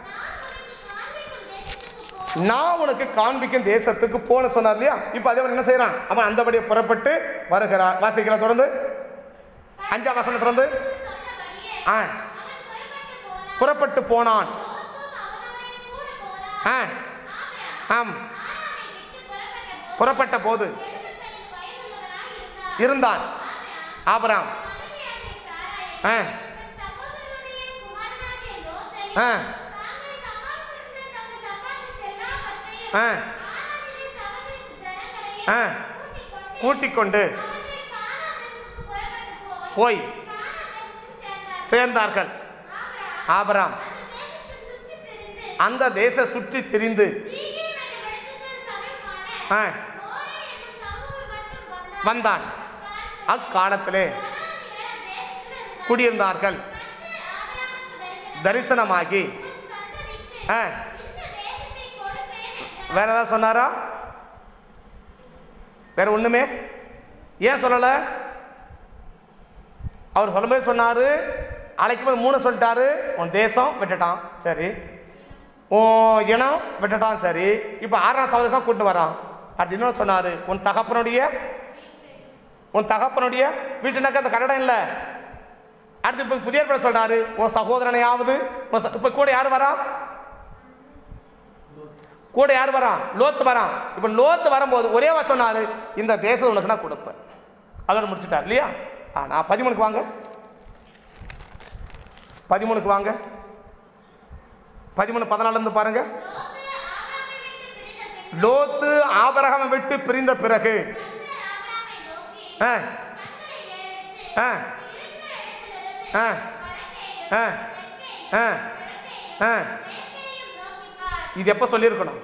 நான் உனக்கு காண்பிக்கும் தேசத்துக்கு போ நான் உனக்கு காண்பிக்கும் தேசத்துக்கு போன சொன்னார் இல்லையா இப்போ அதே மாதிரி என்ன செய்றான் அவன் அந்தபடியே புறப்பட்டு வருகிறார் வாசிக்கலாம் தொடர்ந்து அஞ்சாம் வசனம் தொடர்ந்து சொன்னபடியே ஆ அவன் புறப்பட்டு போனான் புறப்பட்டு போனான் லோத்தும் அவனோடே கூட போனான் ஆ ஆபிரகாம் ஆம் ஆரானை விட்டு புறப்பட்ட போது புறப்பட்ட போது 75 வயதுள்ளவனாய் இருந்தான் இருந்தான் ஆபராம் மனைவியாகிய சாராயை ஆ தன் சகோதரனுடைய குமாரனாகிய லோத்தையும் ஆ தாங்கள் சம்பாதித்திருந்த தங்கள் சம்பாதித்த எல்லாவற்றையும் ஆ ஆரானிலே சகோதரித்த ஜனங்களையும் ஆ கூட்டிக் கொண்டு கூட்டிக் கொண்டு அவர்கள் கானாதேசத்துக்கு புறப்பட்டு போய் போய் கானாதேசத்துக்கு சேர்ந்தார்கள். சேர்ந்தார்கள் ஆபிரகாம் ஆபராம் அந்த தேசத்தை சுற்றி திரிந்து அந்த தேச சுற்றி திரிந்து சீகேம் என்னும் இடத்துக்கு சமீபமான ஆ மோரே என்னும் சமூகம் மட்டும் வந்தான். வந்தான் அக்காலத்தில் அக்காலத்திலே கானானியர் தேசத்தில் இருந்தார்கள். குடியிருந்தார்கள் கர்த்தர் ஆபிரகாமுக்கு தரிசனம் தரிசனமாகி உன் சந்ததிக்கு ஆ இந்த தேசத்தை கொடுப்பேன் என்றார். வேற ஏதாவது சொன்னாரா வேற ஒண்ணுமே ஏன் சொல்லல அவர் சொல்லும்போது சொன்னாரு அழைக்கும் போது மூணு சொல்லிட்டாரு உன் தேசம் விட்டுட்டான் சரி உன் இனம் விட்டுட்டான் சரி இப்போ ஆறாம் சகோதரத்தை தான் கூட்டு வரான் அடுத்து இன்னொன்று சொன்னாரு உன் தகப்பனுடைய உன் தகப்பனுடைய வீட்டுனாக்க அந்த கட்டடம் இல்லை அடுத்து இப்போ புதிய ஏற்பாடு சொல்றாரு உன் சகோதரனையாவது உன் ச- இப்போ கூட யார் வரா கூட யார் வரான் லோத்து வரான் இப்போ லோத்து வரும்போது ஒரே வார்த்தை சொன்னாரு இந்த தேசம் உனக்கு நான் கொடுப்பேன் அதோட முடிச்சிட்டார் இல்லையா ஆனா பதிமூணுக்கு வாங்க பதிமூணுக்கு வாங்க பதிமூணு பதினாலுல இருந்து பாருங்க லோத்து ஆபிரகாமை விட்டு பிரிந்த பிறகு லோத்து ஆபரகாமை விட்டு பிரிந்த பிறகு கர்த்தர் ஆபிரகாமை நோக்கி ஆ கண்களை ஏறெடுத்து ஆ இருக்கிற இடத்திலிருந்து ஆ வடக்கேயும் ஆ தெற்கேயும் ஆ மேற்கேயும் நோக்கி பார். இது எப்போ சொல்லியிருக்கணும்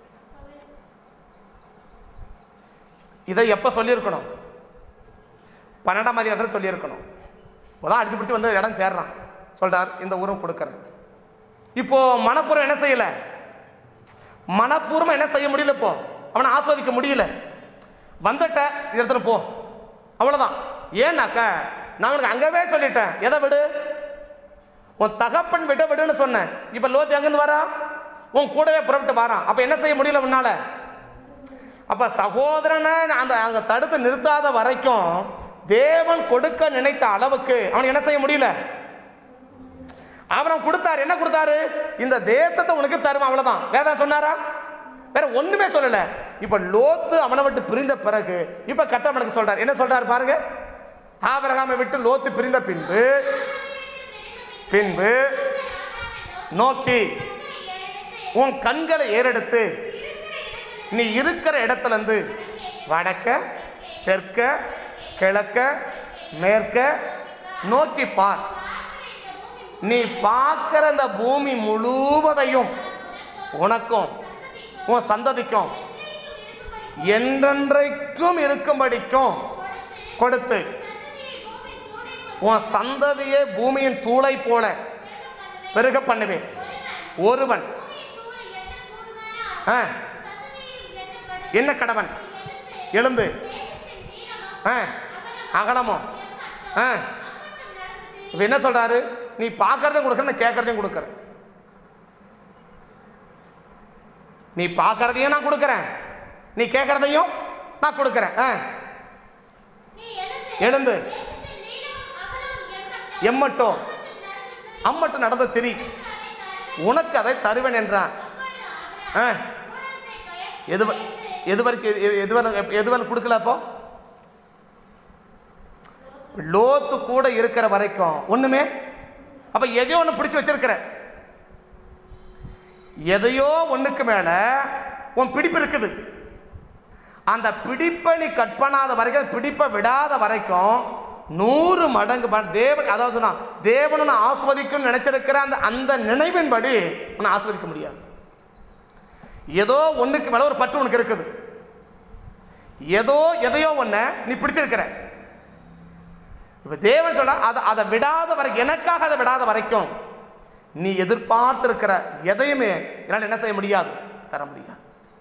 இதை எப்போ சொல்லியிருக்கணும் பன்னெண்டாம் அதிகாரத்தில் சொல்லியிருக்கணும் முதல் அடிச்சு பிடிச்சி வந்து இடம் சேர்றான் சொல்றார் இந்த ஊரும் கொடுக்குறேன் இப்போ மனப்பூர்வம் என்ன செய்யல மனப்பூர்வம் என்ன செய்ய முடியல இப்போ அவனை ஆஸ்வதிக்க முடியல வந்துட்ட இது எடுத்துட்டு போ அவ்வளோதான் ஏன்னாக்கா நான் உனக்கு அங்கவே சொல்லிட்டேன் எதை விடு உன் தகப்பன் விட விடுன்னு சொன்னேன் இப்போ லோத்து எங்கேருந்து வரா உன் கூடவே புறப்பட்டு வரான் அப்போ என்ன செய்ய முடியல உன்னால அப்ப சகோதரனை அந்த அங்க தடுத்து நிறுத்தாத வரைக்கும் தேவன் கொடுக்க நினைத்த அளவுக்கு அவன் என்ன செய்ய முடியல அவன் கொடுத்தாரு என்ன கொடுத்தாரு இந்த தேசத்தை உனக்கு தரும் அவ்வளவுதான் வேதம் சொன்னாரா வேற ஒண்ணுமே சொல்லல இப்ப லோத்து அவனை விட்டு பிரிந்த பிறகு இப்ப கர்த்தர் அவனுக்கு சொல்றாரு என்ன சொல்றாரு பாருங்க ஆபிரகாமை விட்டு லோத்து பிரிந்த பின்பு பின்பு நோக்கி உன் கண்களை ஏறெடுத்து நீ இருக்கிற இடத்துல இருந்து வடக்க தெற்க கிழக்க மேற்க நோக்கி பார் நீ பார்க்கிற இந்த பூமி முழுவதையும் உனக்கும் உன் சந்ததிக்கும் என்றென்றைக்கும் இருக்கும்படிக்கும் கொடுத்து உன் சந்ததியை பூமியின் தூளை போல பெருக பண்ணுவேன் ஒருவன் ஆ என்ன கடவன் எழுந்து ஆ அகலமும் ஆ இப்போ என்ன சொல்றாரு நீ பார்க்கறதையும் கொடுக்குற நான் கேட்கறதையும் கொடுக்குறேன் நீ பார்க்கறதையும் நான் கொடுக்குறேன் நீ கேட்கறதையும் நான் கொடுக்குறேன் ஆ எழுந்து எம்மட்டும் அம்மட்டும் நடந்த திரி உனக்கு அதை தருவேன் என்றான் ஆ எது வ- எது வரைக்கும் எது- எது வரை எது வரை கொடுக்கல அப்போ லோத்து கூட இருக்கிற வரைக்கும் ஒண்ணுமே அப்ப எதையோ ஒன்று பிடிச்சு வச்சிருக்கிற எதையோ ஒண்ணுக்கு மேல உன் பிடிப்பு இருக்குது அந்த பிடிப்பை நீ கட் பண்ணாத வரைக்கும் பிடிப்பை விடாத வரைக்கும் நூறு மடங்கு ப- தேவன் அதாவது நான் தேவன் உன்னை ஆஸ்வதிக்கும்னு நினைச்சிருக்கிற அந்த அந்த நினைவின்படி உன்னை ஆஸ்வதிக்க முடியாது ஏதோ ஒண்ணுக்கு மேல ஒரு பற்று உனக்கு இருக்குது ஏதோ எதையோ ஒன்றை நீ பிடிச்சிருக்கிற இப்ப தேவன் சொல்ற அதை அதை விடாத வரைக்கும் எனக்காக அதை விடாத வரைக்கும் நீ எதிர்பார்த்திருக்கிற எதையுமே என்னால் என்ன செய்ய முடியாது தர முடியாது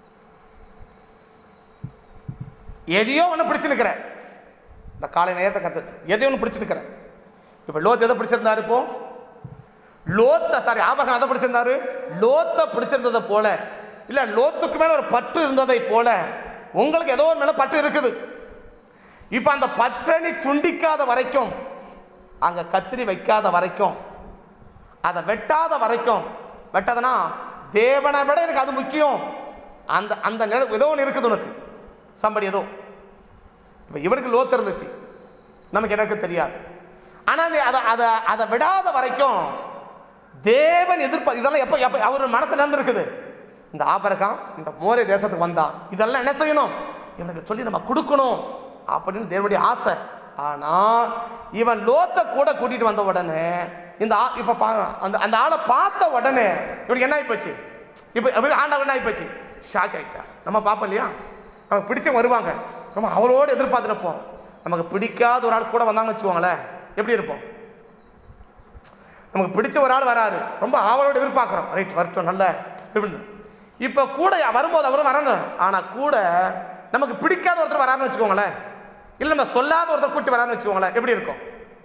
எதையோ ஒன்று பிடிச்சிருக்கிற இந்த காலை நேரத்தை கத்து எதையோ ஒன்று பிடிச்சிருக்கிற இப்போ லோத் எதை பிடிச்சிருந்தாரு இப்போ லோத்த சாரி ஆபரகம் எதை பிடிச்சிருந்தாரு லோத்தை பிடிச்சிருந்ததை போல இல்லை லோத்துக்கு மேல ஒரு பற்று இருந்ததை போல உங்களுக்கு ஏதோ ஒரு மேல பற்று இருக்குது இப்போ அந்த பற்றை நீ துண்டிக்காத வரைக்கும் அங்கே கத்திரி வைக்காத வரைக்கும் அதை வெட்டாத வரைக்கும் வெட்டதுனா தேவனை விட எனக்கு அது முக்கியம் அந்த அந்த நிலை ஏதோ ஒன்று இருக்குது உனக்கு சம்படி ஏதோ இப்போ இவருக்கு லோத்து இருந்துச்சு நமக்கு எனக்கு தெரியாது ஆனால் அதை அதை அதை விடாத வரைக்கும் தேவன் எதிர்ப்பா இதெல்லாம் எப்போ எப்போ அவர் மனசு நடந்திருக்குது இந்த ஆபரகம் இந்த மோரே தேசத்துக்கு வந்தான் இதெல்லாம் என்ன செய்யணும் இவனுக்கு சொல்லி நம்ம கொடுக்கணும் அப்படின்னு தேவனுடைய ஆசை ஆனால் இவன் லோத்தை கூட கூட்டிட்டு வந்த உடனே இந்த ஆ இப்போ பா அந்த அந்த ஆளை பார்த்த உடனே இவனுக்கு என்ன ஆகிப்போச்சு இப்போ இவர் ஆண்டவர் என்ன ஆகிப்போச்சு ஷாக் ஆகிட்டார் நம்ம பார்ப்போம் இல்லையா நமக்கு பிடிச்சவங்க வருவாங்க நம்ம அவரோடு எதிர்பார்த்துருப்போம் நமக்கு பிடிக்காத ஒரு ஆள் கூட வந்தாங்கன்னு வச்சுக்கோங்களேன் எப்படி இருப்போம் நமக்கு பிடிச்ச ஒரு ஆள் வராரு ரொம்ப ஆவலோடு எதிர்பார்க்குறோம் ரைட் வரட்டும் நல்ல இப்படின்னு இப்போ கூட வரும்போது அவரும் வரணும் ஆனால் கூட நமக்கு பிடிக்காத ஒருத்தர் வராருன்னு வச்சுக்கோங்களேன் இல்லை நம்ம சொல்லாத ஒருத்தர் கூட்டி வராருன்னு வச்சுக்கோங்களேன் எப்படி இருக்கும்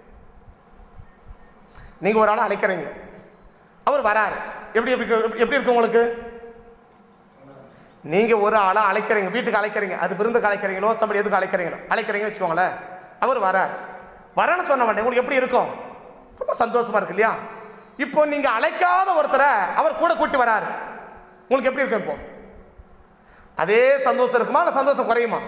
நீங்கள் ஒரு ஆளை அழைக்கிறீங்க அவர் வராரு எப்படி எப்படி இருக்கு- எப்படி இருக்கு உங்களுக்கு நீங்கள் ஒரு ஆளை அழைக்கிறீங்க வீட்டுக்கு அழைக்கிறீங்க அது விருந்துக்கு அழைக்கிறீங்களோ சம்படி எதுக்கு அழைக்கிறீங்களோ அழைக்கிறீங்கன்னு வச்சுக்கோங்களேன் அவர் வரார் வரேன்னு சொன்ன உடனே உங்களுக்கு எப்படி இருக்கும் ரொம்ப சந்தோஷமா இருக்கு இல்லையா இப்போ நீங்கள் அழைக்காத ஒருத்தரை அவர் கூட கூட்டி வராரு உங்களுக்கு எப்படி இருக்கும் இப்போ அதே சந்தோஷம் இருக்குமா இல்லை சந்தோஷம் குறையுமா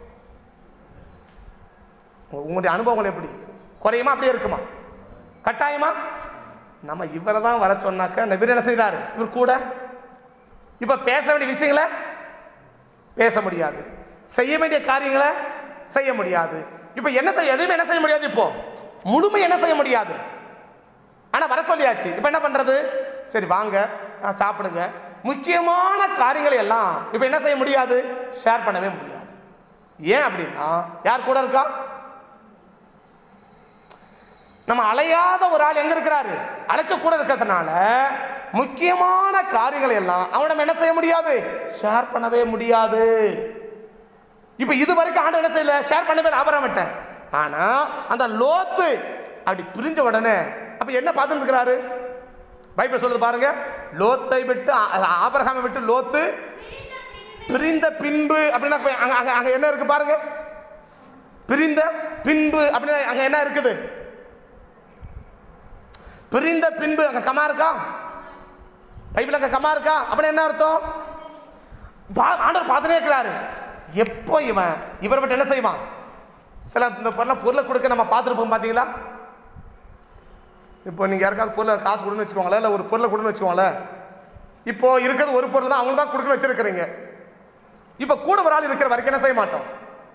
உங்க- உங்களுடைய அனுபவங்கள் எப்படி குறையுமா அப்படியே இருக்குமா கட்டாயமா நம்ம இவரை தான் வர சொன்னாக்க இவர் என்ன செய்கிறாரு இவர் கூட இப்போ பேச வேண்டிய விஷயங்களை பேச முடியாது செய்ய வேண்டிய காரியங்களை செய்ய முடியாது இப்போ என்ன செய்ய எதுவுமே என்ன செய்ய முடியாது இப்போ முழுமை என்ன செய்ய முடியாது ஆனால் வர சொல்லியாச்சு இப்போ என்ன பண்ணுறது சரி வாங்க ஆ, சாப்பிடுங்க முக்கியமான காரியங்களை எல்லாம் இப்போ என்ன செய்ய முடியாது ஷேர் பண்ணவே முடியாது ஏன் அப்படின்னா யார் கூட இருக்கா நம்ம அலையாத ஒரு ஆள் எங்க இருக்கிறாரு அழைச்ச கூட இருக்கிறதுனால முக்கியமான காரியங்களை எல்லாம் அவனிடம் என்ன செய்ய முடியாது ஷேர் பண்ணவே முடியாது இப்ப இது வரைக்கும் ஆண்டு என்ன செய்யல ஷேர் பண்ணவே ஆபரமிட்ட ஆனா அந்த லோத்து அப்படி பிரிஞ்ச உடனே அப்ப என்ன பார்த்துட்டு இருக்கிறாரு பைபிள் சொல்லுது பாருங்க லோத்தை விட்டு ஆ- ஆபிரகாமை விட்டு லோத்து பிரிந்த பின்பு அப்படின்னா போய் அங்க அங்க அங்க என்ன இருக்கு பாருங்க பிரிந்த பின்பு அப்படின்னா அங்க என்ன இருக்குது பிரிந்த பின்பு அங்க கமா இருக்கா பைபிள் அங்க கமா இருக்கா அப்படின்னு என்ன அர்த்தம் பா- ஆண்டவர் பார்த்துட்டே இருக்கிறாரு எப்போ இவன் இவரை விட்டு என்ன செய்வான் சில இந்த பொருளை பொருளை கொடுக்க நம்ம பார்த்துருப்போம் பார்த்தீங்களா இப்போ நீங்கள் யாருக்காவது பொருளை காசு கொடுன்னு வச்சுக்கோங்களேன் இல்லை ஒரு பொருளை கொடுன்னு வச்சுக்கோங்களேன் இப்போ இருக்கிறது ஒரு பொருள் தான் அவங்களுக்கு தான் கொடுக்கணும் வச்சிருக்கிறீங்க இப்போ கூட ஒரு ஆள் இருக்கிற வரைக்கும் என்ன செய்ய மாட்டோம்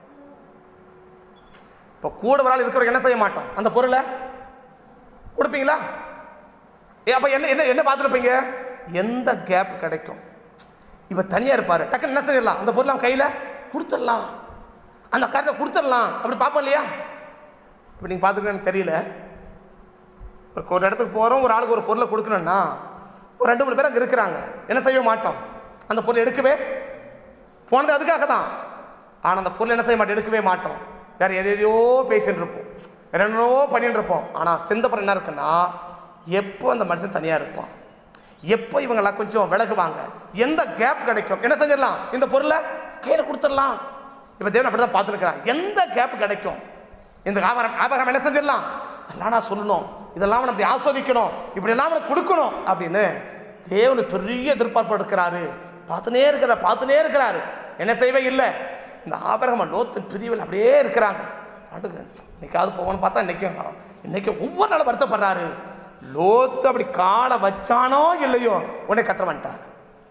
இப்போ கூட ஒரு ஆள் இருக்கிற வரைக்கும் என்ன செய்ய மாட்டோம் அந்த பொருளை கொடுப்பீங்களா ஏ அப்போ என்ன என்ன என்ன பார்த்துருப்பீங்க எந்த கேப் கிடைக்கும் இவ தனியாக இருப்பார் டக்குன்னு என்ன செய்யலாம் அந்த பொருள் அவன் கையில் கொடுத்துடலாம் அந்த காரியத்தை கொடுத்துடலாம் அப்படி பார்ப்போம் இல்லையா இப்போ நீங்கள் பார்த்துக்க எனக்கு தெரியல இப்போ ஒரு இடத்துக்கு போகிறோம் ஒரு ஆளுக்கு ஒரு பொருளை கொடுக்கணும்னா ஒரு ரெண்டு மூணு பேர் அங்கே இருக்கிறாங்க என்ன செய்ய மாட்டோம் அந்த பொருளை எடுக்கவே போனது அதுக்காக தான் ஆனால் அந்த பொருள் என்ன செய்ய மாட்டோம் எடுக்கவே மாட்டோம் வேற எது எதையோ பேசிட்டு இருப்போம் வேற என்னென்னவோ பண்ணிட்டு இருப்போம் ஆனால் சிந்தப்புறம் என்ன இருக்குன்னா எப்போ அந்த மனுஷன் தனியாக இருப்பான் எப்போ இவங்கெல்லாம் கொஞ்சம் விலகுவாங்க எந்த கேப் கிடைக்கும் என்ன செஞ்சிடலாம் இந்த பொருளை கையில் கொடுத்துடலாம் இப்போ தேவன் அப்படி தான் பார்த்துருக்கிறான் எந்த கேப் கிடைக்கும் இந்த ஆபரம் ஆபரம் என்ன செஞ்சிடலாம் இதெல்லாம் நான் சொல்லணும் இதெல்லாம் நான் அப்படி ஆஸ்வதிக்கணும் இப்படி எல்லாம் அவனுக்கு கொடுக்கணும் அப்படின்னு தேவனு பெரிய எதிர்பார்ப்பு எடுக்கிறாரு பார்த்துனே இருக்கிறார் பார்த்துனே இருக்கிறாரு என்ன செய்வே இல்லை இந்த ஆபரகம லோத்து பிரிவில் அப்படியே இருக்கிறாங்க அடுக்கு இன்னைக்காவது போகணும்னு பார்த்தா இன்னைக்கும் காணோம் இன்னைக்கு ஒவ்வொரு நாளும் வருத்தப்படுறாரு லோத்து அப்படி காலை வச்சானோ இல்லையோ உடனே கத்திர வந்துட்டார்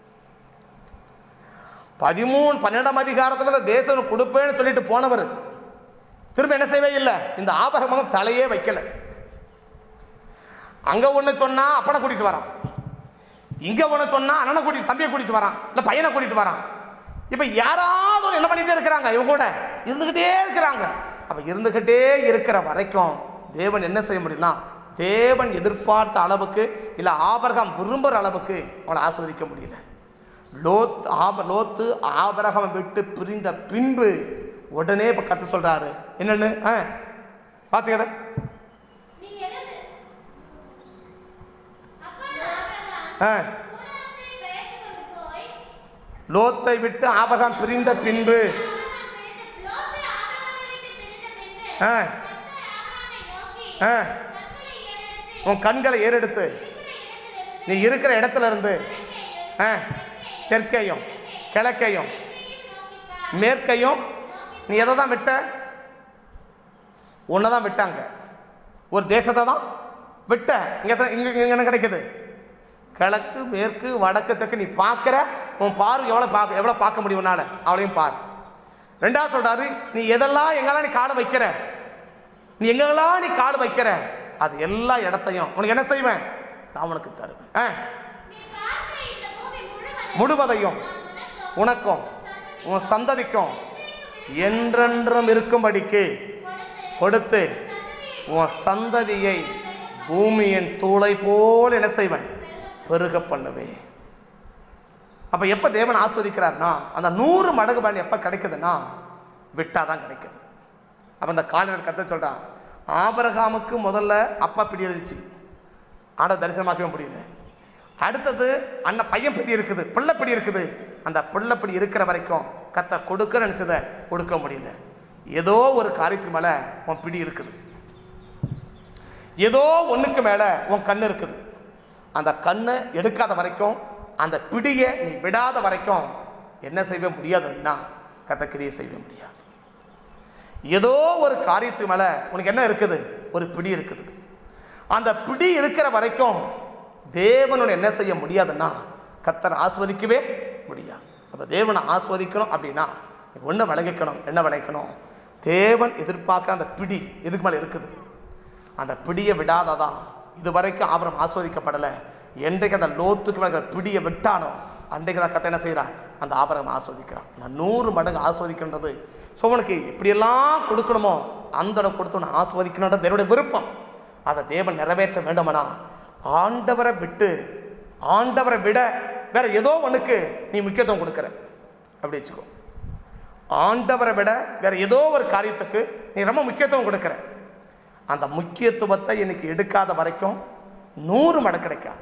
பதிமூணு பன்னெண்டாம் அதிகாரத்தில் இந்த தேசம் கொடுப்பேன்னு சொல்லிட்டு போனவர் திரும்ப என்ன செய்யவே இல்லை இந்த ஆபரகம் தலையே வைக்கல அங்க ஒண்ணு சொன்னா அப்பனை கூட்டிட்டு வரான் இங்க ஒண்ணு சொன்னா அண்ணனை கூட்டிட்டு தம்பியை கூட்டிட்டு வரான் இல்ல பையனை கூட்டிட்டு வரான் இப்ப யாராவது ஒண்ணு என்ன பண்ணிட்டே இருக்கிறாங்க இவங்க கூட இருந்துகிட்டே இருக்கிறாங்க அப்ப இருந்துகிட்டே இருக்கிற வரைக்கும் தேவன் என்ன செய்ய முடியும்னா தேவன் எதிர்பார்த்த அளவுக்கு இல்ல ஆபரகம் விரும்புற அளவுக்கு அவனை ஆஸ்வதிக்க முடியல லோத் ஆப லோத்து ஆபரகம் விட்டு பிரிந்த பின்பு உடனே இப்ப கத்து சொல்றாரு என்னன்னு ஆ வாசிக்கத நீ எழுது அப்பொழுது ஆபிரகாம் ஆ கூடாரத்தை பெயர்த்து கொண்டு போய் லோத்தை விட்டு ஆபரகம் பிரிந்த பின்பு ஆபிரகாம் பிரிந்த லோத்து ஆபிரகாமை விட்டு பிரிந்த பின்பு ஆ கர்த்தர் ஆபிரகாமை நோக்கி ஆ கர்த்தரை ஏறெடுத்து உன் கண்களை ஏறெடுத்து இருக்கிற இடத்திலிருந்து நீ இருக்கிற இடத்துல இருந்து ஆ தெற்கையும் கிழக்கையும் நோக்கி பார் மேற்கையும் நீ எதை தான் விட்ட உன்னை தான் விட்டாங்க ஒரு தேசத்தை தான் விட்ட இங்கே எத்தனை- இங்க இங்க என்ன கிடைக்குது கிழக்கு மேற்கு வடக்கு தெற்கு நீ பார்க்குற உன் பார்வை எவ்வளோ பார்க்க எவ்வளோ பார்க்க முடியும் உன்னால அவளையும் பார் ரெண்டாவது சொல்றாரு நீ எதெல்லாம் எங்கெல்லாம் நீ காடு வைக்கிற நீ எங்கெல்லாம் நீ காடு வைக்கிற அது எல்லா இடத்தையும் உனக்கு என்ன செய்வேன் நான் உனக்கு தருவேன் ஆ நீ பார்க்கிற இந்த பூமி முழுவதும் முழுவதையும் நான் உனக்கும் உனக்கும் உன் சந்ததிக்கும் என்றென்றும் இருக்கும்படிக்கு கொடுத்து உன் சந்ததியை பூமியின் தூளை போல் என்ன செய்வேன் பெருக பண்ணுவேன் அப்ப எப்ப தேவன் ஆஸ்வதிக்கிறார்னா அந்த நூறு மடங்கு பலன் எப்ப கிடைக்குதுன்னா விட்டாதான் கிடைக்குது அப்ப அந்த காலையில் கத்த சொல்றான் ஆபரகாமுக்கு முதல்ல அப்பா பிடி இருந்துச்சு ஆட தரிசனமாக்கவே முடியல அடுத்தது அண்ணன் பையன் பிடி இருக்குது பிள்ளை பிடி இருக்குது அந்த பிள்ளை பிடி இருக்கிற வரைக்கும் கத்த கொடுக்க நினைச்சதை கொடுக்க முடியல ஏதோ ஒரு காரியத்துக்கு மேல உன் பிடி இருக்குது ஏதோ ஒண்ணுக்கு மேல உன் கண்ணு இருக்குது அந்த கண்ணை எடுக்காத வரைக்கும் அந்த பிடியை நீ விடாத வரைக்கும் என்ன செய்ய முடியாதுன்னா கத்த கிரியை செய்ய முடியாது ஏதோ ஒரு காரியத்துக்கு மேல உனக்கு என்ன இருக்குது ஒரு பிடி இருக்குது அந்த பிடி இருக்கிற வரைக்கும் தேவனோட என்ன செய்ய முடியாதுன்னா கத்தர் ஆஸ்வதிக்கவே முடியாது அப்ப தேவனை ஆஸ்வதிக்கணும் அப்படின்னா ஒன்று விளங்கிக்கணும் என்ன விளக்கணும் தேவன் எதிர்பார்க்குற அந்த பிடி எதுக்கு மேலே இருக்குது அந்த பிடியை விடாததான் இது வரைக்கும் ஆபரம் ஆஸ்வதிக்கப்படலை என்றைக்கு அந்த லோத்துக்கு மேலே இருக்கிற பிடியை விட்டானோ அன்றைக்கு தான் கத்தை என்ன செய்கிறான் அந்த ஆபரம் ஆஸ்வதிக்கிறான் நான் நூறு மடங்கு ஆஸ்வதிக்கின்றது ஸோ உனக்கு இப்படியெல்லாம் கொடுக்கணுமோ அந்த இடம் கொடுத்து உன்னை ஆஸ்வதிக்கணுன்ற தேவனுடைய விருப்பம் அதை தேவன் நிறைவேற்ற வேண்டுமானா ஆண்டவரை விட்டு ஆண்டவரை விட வேற ஏதோ ஒன்றுக்கு நீ முக்கியத்துவம் கொடுக்குற அப்படி வச்சுக்கோ ஆண்டவரை விட வேற ஏதோ ஒரு காரியத்துக்கு நீ ரொம்ப முக்கியத்துவம் கொடுக்குற அந்த முக்கியத்துவத்தை இன்னைக்கு எடுக்காத வரைக்கும் நூறு மடங்கு கிடைக்காது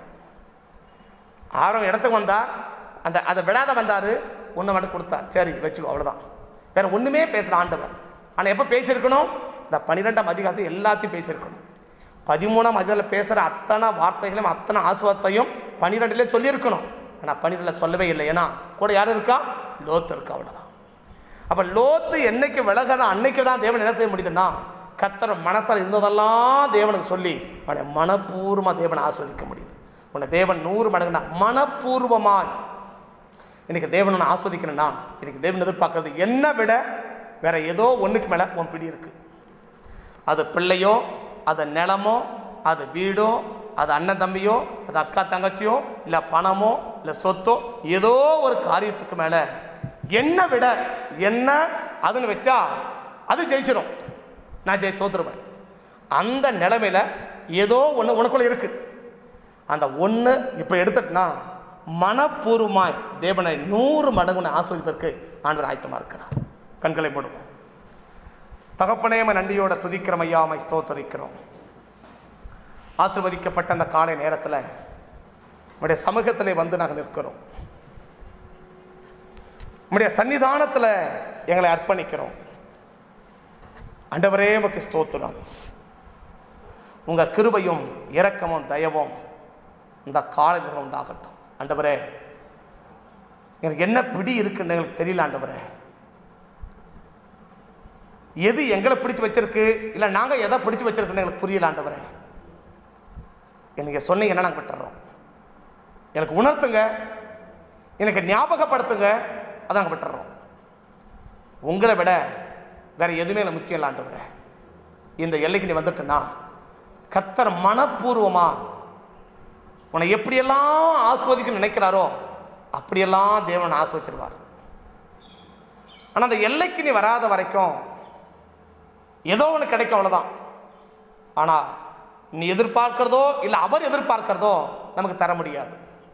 ஆரம் இடத்துக்கு வந்தார் அந்த அதை விடாத வந்தார் ஒன்று மட்டும் கொடுத்தார் சரி வச்சுக்கோ அவ்வளோதான் வேற ஒன்றுமே பேசுகிற ஆண்டவர் ஆனால் எப்போ பேசியிருக்கணும் இந்த பன்னிரெண்டாம் அதிகாரத்தை எல்லாத்தையும் பேசியிருக்கணும் பதிமூணாம் அதிகாரத்தில் பேசுகிற அத்தனை வார்த்தைகளையும் அத்தனை ஆசுவத்தையும் பன்னிரெண்டுலேயே சொல்லியிருக்கணும் ஆனால் பன்னிரெண்டில் சொல்லவே இல்லை ஏன்னா கூட யார் இருக்கா லோத்து இருக்கா அவ்வளோதான் அப்போ லோத்து என்னைக்கு விலகிற அன்னைக்கு தான் தேவன் என்ன செய்ய முடியுதுன்னா கத்தர் மனசில் இருந்ததெல்லாம் தேவனுக்கு சொல்லி அவனை மனப்பூர்வமாக தேவனை ஆஸ்வதிக்க முடியுது உன்னை தேவன் நூறு மடங்குனா மனப்பூர்வமாய் இன்னைக்கு தேவனை நான் ஆஸ்வதிக்கணும்னா இன்னைக்கு தேவன் எதிர்பார்க்கறது என்னை விட வேற ஏதோ ஒன்றுக்கு மேலே உன் பிடி இருக்கு அது பிள்ளையோ அது நிலமோ அது வீடோ அது அண்ணன் தம்பியோ அது அக்கா தங்கச்சியோ இல்லை பணமோ இல்லை சொத்தோ ஏதோ ஒரு காரியத்துக்கு மேலே என்னை விட என்ன அதுன்னு வச்சா அது ஜெயிச்சிடும் நான் ஜெயி தோத்துருவேன் அந்த நிலைமையில ஏதோ ஒன்று உனக்குள்ள இருக்கு அந்த ஒன்று இப்போ எடுத்துட்டுனா மனப்பூர்வமாய் தேவனை நூறு மடங்கு ஆஸ்வதிப்பதற்கு ஆண்டவர் ஆயத்தமாக இருக்கிறார் கண்களை மூடுவோம் தகப்பனே உம்மை நன்றியோட துதிக்கிறோம் ஐயாமை ஸ்தோத்தரிக்கிறோம் ஆசிர்வதிக்கப்பட்ட அந்த காலை நேரத்தில் உம்முடைய சமூகத்திலே வந்து நாங்கள் நிற்கிறோம் உம்முடைய சன்னிதானத்தில் எங்களை அர்ப்பணிக்கிறோம் ஆண்டவரே உமக்கு ஸ்தோத்திரம் உங்கள் கிருபையும் இரக்கமும் தயவும் இந்த காலை நேரம் உண்டாகட்டும் ஆண்டவரே எனக்கு என்ன பிடி இருக்குன்னு எங்களுக்கு தெரியல ஆண்டவரே எது எங்களை பிடிச்சு வச்சிருக்கு இல்லை நாங்கள் எதை பிடிச்சு வச்சிருக்குன்னு எங்களுக்கு புரியல ஆண்டவரே எனக்கு சொன்னீங்கன்னா நாங்கள் விட்டுறோம் எனக்கு உணர்த்துங்க எனக்கு ஞாபகப்படுத்துங்க அதை நாங்கள் விட்டுறோம் உங்களை விட வேற எதுவுமே எனக்கு முக்கியம் இல்லை ஆண்டவரே இந்த எல்லைக்கு நீ வந்துட்டனா கர்த்தர் மனப்பூர்வமா உன்னை எப்படியெல்லாம் ஆஸ்வதிக்க நினைக்கிறாரோ அப்படியெல்லாம் தேவன் ஆஸ்வதிச்சிருவார் ஆனால் அந்த எல்லைக்கு நீ வராத வரைக்கும் ஏதோ ஒன்று கிடைக்கும் அவ்வளோதான் ஆனால் நீ எதிர்பார்க்கிறதோ இல்லை அவர் எதிர்பார்க்கிறதோ நமக்கு தர முடியாது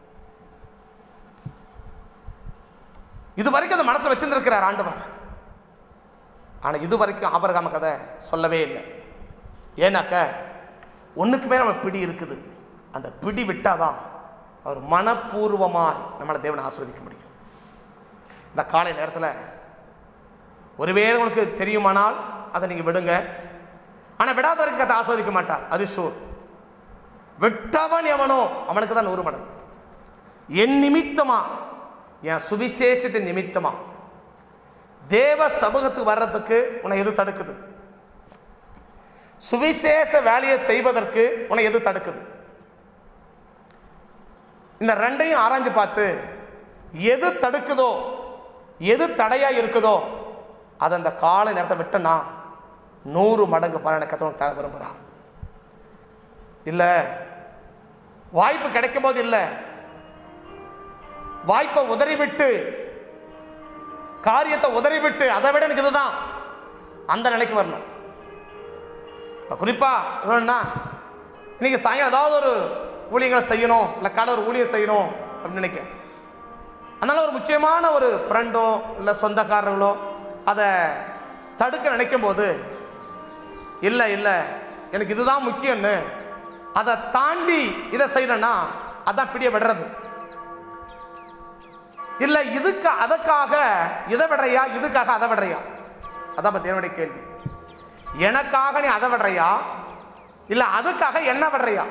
இது வரைக்கும் அந்த மனசில் வச்சிருந்திருக்கிறார் ஆண்டவர் ஆனால் இது வரைக்கும் ஆபரகாம கதை சொல்லவே இல்லை ஏன்னாக்க ஒன்றுக்கு மேலே நம்ம பிடி இருக்குது அந்த பிடி விட்டாதான் அவர் மனப்பூர்வமாக நம்மளை தேவனை ஆஸ்வதிக்க முடியும் இந்த காலை நேரத்தில் ஒருவேளை உங்களுக்கு தெரியுமானால் அதை நீங்கள் விடுங்க ஆனால் விடாத வரைக்கும் அதை ஆஸ்வதிக்க மாட்டார் அது ஷூர் விட்டவன் எவனோ அவனுக்கு தான் நூறு மடங்கு என் நிமித்தமா என் சுவிசேஷத்தின் நிமித்தமா தேவ சமூகத்துக்கு வர்றதுக்கு உன்னை எது தடுக்குது சுவிசேஷ வேலையை செய்வதற்கு உன்னை எது தடுக்குது இந்த ரெண்டையும் ஆராய்ஞ்சு பார்த்து எது தடுக்குதோ எது தடையா இருக்குதோ அதை அந்த கால நேரத்தை விட்டனா நூறு மடங்கு பலனை கத்தவனுக்கு தர விரும்புகிறான் இல்லை வாய்ப்பு கிடைக்கும் போது இல்லை வாய்ப்பை உதறிவிட்டு காரியத்தை உதறிவிட்டு அதை விட எனக்கு இதுதான் அந்த நிலைக்கு வரணும் இப்போ குறிப்பாக சொல்லணும்னா இன்னைக்கு சாயங்காலம் ஏதாவது ஒரு ஊழியங்களை செய்யணும் இல்லை காலை ஒரு ஊழியம் செய்யணும் அப்படின்னு நினைக்க அதனால் ஒரு முக்கியமான ஒரு ஃப்ரெண்டோ இல்லை சொந்தக்காரர்களோ அதை தடுக்க நினைக்கும் போது இல்லை இல்லை எனக்கு இதுதான் முக்கியம்னு அதை தாண்டி இதை செய்யணும்னா அதான் பிடிய விடுறது இல்லை இதுக்கு அதுக்காக இதை விடுறையா இதுக்காக அதை விடுறையா அதான் பத்தி என்னுடைய கேள்வி எனக்காக நீ அதை விடுறையா இல்லை அதுக்காக என்ன விடுறையா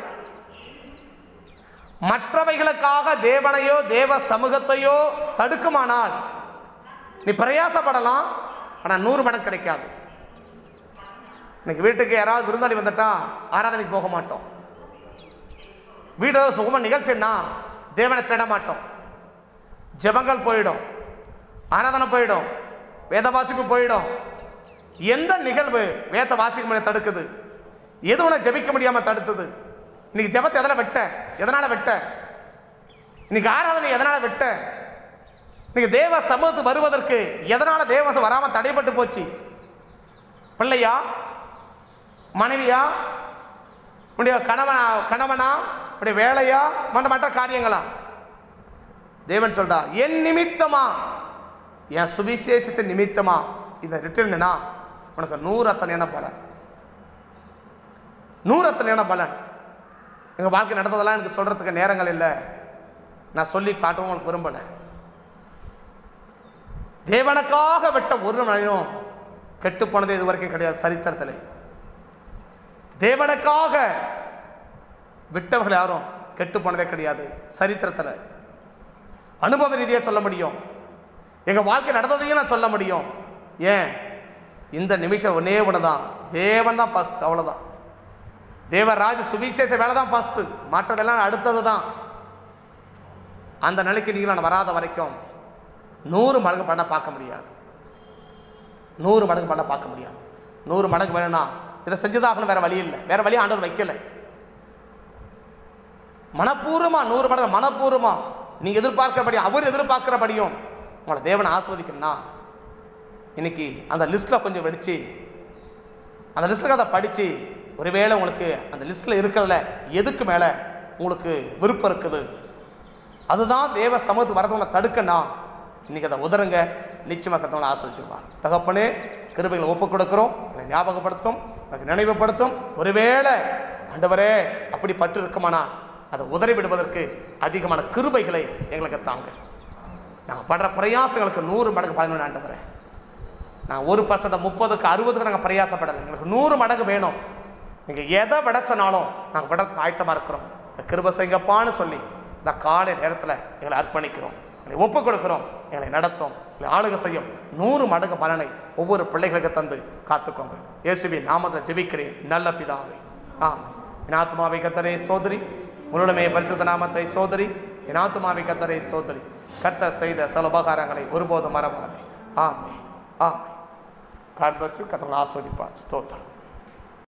மற்றவைகளுக்காக தேவனையோ தேவ சமூகத்தையோ தடுக்குமானால் நீ பிரயாசப்படலாம் ஆனால் நூறு மடங்கு கிடைக்காது இன்னைக்கு வீட்டுக்கு யாராவது விருந்தாளி வந்துட்டா ஆராதனைக்கு போக மாட்டோம் வீடு ஏதாவது சுகம நிகழ்ச்சின்னா தேவனை தேட மாட்டோம் ஜெபங்கள் போயிடும் ஆராதனை போயிடும் வேத வாசிப்பு போயிடும் எந்த நிகழ்வு வேத வாசிக்க முடிய தடுக்குது எது உன ஜெபிக்க முடியாம தடுத்தது இன்னைக்கு ஜெபத்தை எதனால வெட்ட எதனால வெட்ட இன்னைக்கு ஆராதனை எதனால வெட்ட இன்னைக்கு தேவ சமூகத்து வருவதற்கு எதனால தேவ வராம தடைப்பட்டு போச்சு பிள்ளையா மனைவியா உன்னுடைய கணவனா கணவனா உன்னுடைய வேலையா மற்ற மற்ற காரியங்களா தேவன் சொல்றார் என் நிமித்தமா என் சுவிசேஷத்தின் நிமித்தமா இதை விட்டிருந்தேனா உனக்கு நூறு அத்தனையான பலன் நூறு அத்தனையான பலன் எங்கள் வாழ்க்கை நடந்ததெல்லாம் எனக்கு சொல்கிறதுக்கு நேரங்கள் இல்லை நான் சொல்லி காட்டவும் உங்களுக்கு விரும்பலை தேவனுக்காக விட்ட ஒரு மழையும் கெட்டு போனது இது வரைக்கும் கிடையாது சரித்திரத்தில் தேவனுக்காக விட்டவர்கள் யாரும் கெட்டு போனதே கிடையாது சரித்திரத்தில் அனுபவ ரீதியாக சொல்ல முடியும் எங்கள் வாழ்க்கை நடந்ததையும் நான் சொல்ல முடியும் ஏன் இந்த நிமிஷம் ஒன்னே ஒன்று தான் தேவன் தான் ஃபஸ்ட் அவ்வளோதான் தேவராஜ் சுவிசேஷ வேலை தான் ஃபஸ்ட்டு மற்றதெல்லாம் அடுத்தது தான் அந்த நிலைக்கு நீங்கள் நான் வராத வரைக்கும் நூறு மடங்கு பண்ண பார்க்க முடியாது நூறு மடங்கு பண்ண பார்க்க முடியாது நூறு மடங்கு வேணும்னா இதை செஞ்சுதாகணும் வேற வழி இல்லை வேற வழி ஆண்டவர் வைக்கல மனப்பூர்வமா நூறு மடங்கு மனப்பூர்வமா நீங்க எதிர்பார்க்கிறபடி அவர் எதிர்பார்க்கிறபடியும் உங்களை தேவனை ஆஸ்வதிக்கணும்னா இன்னைக்கு அந்த லிஸ்ட்ல கொஞ்சம் வெடிச்சு அந்த லிஸ்ட்டில் அதை படித்து ஒருவேளை உங்களுக்கு அந்த லிஸ்ட்டில் இருக்கிறதுல எதுக்கு மேலே உங்களுக்கு விருப்பம் இருக்குது அதுதான் தேவ சமூகத்துக்கு வரதவங்களை தடுக்கனா இன்னைக்கு அதை உதருங்க நிச்சயமாக கத்தவங்களை ஆசிரிச்சிருப்பார் தகப்பனே கிருபைகளை ஒப்புக் கொடுக்கிறோம் அதை ஞாபகப்படுத்தும் அதை நினைவுபடுத்தும் ஒருவேளை ஆண்டவரே அப்படி பற்று இருக்குமானா அதை உதறி விடுவதற்கு அதிகமான கிருபைகளை எங்களுக்கு தாங்க நாங்கள் படுற பிரயாசங்களுக்கு நூறு மடங்கு பலன் ஆண்டவரே நான் ஒரு பர்சன்ட் முப்பதுக்கு அறுபதுக்கு நாங்கள் பிரயாசப்படலை எங்களுக்கு நூறு மடங்கு வேணும் நீங்கள் எதை விட சொன்னாலும் நாங்கள் விடறதுக்கு ஆயத்தமாக இருக்கிறோம் இந்த கிருப செய்ங்கப்பான்னு சொல்லி இந்த காலை நேரத்தில் எங்களை அர்ப்பணிக்கிறோம் எங்களை ஒப்புக் கொடுக்கிறோம் எங்களை நடத்தும் எங்களை ஆளுகை செய்யும் நூறு மடங்கு பலனை ஒவ்வொரு பிள்ளைகளுக்கு தந்து காத்துக்கோங்க இயேசுவி நாமத்தில் ஜெபிக்கிறேன் நல்ல பிதாவே ஆம் என் ஆத்மாவை கத்தரை ஸ்தோதரி உன்னுடமே பரிசுத்த நாமத்தை சோதரி என் ஆத்மாவை கத்தரை ஸ்தோதரி கர்த்தர் செய்த சில உபகாரங்களை ஒருபோதும் மறவாதே ஆமே ஆமே காட் பர்சு கத்தவங்களை ஆஸ்வதிப்பார் ஸ்தோத்திரம்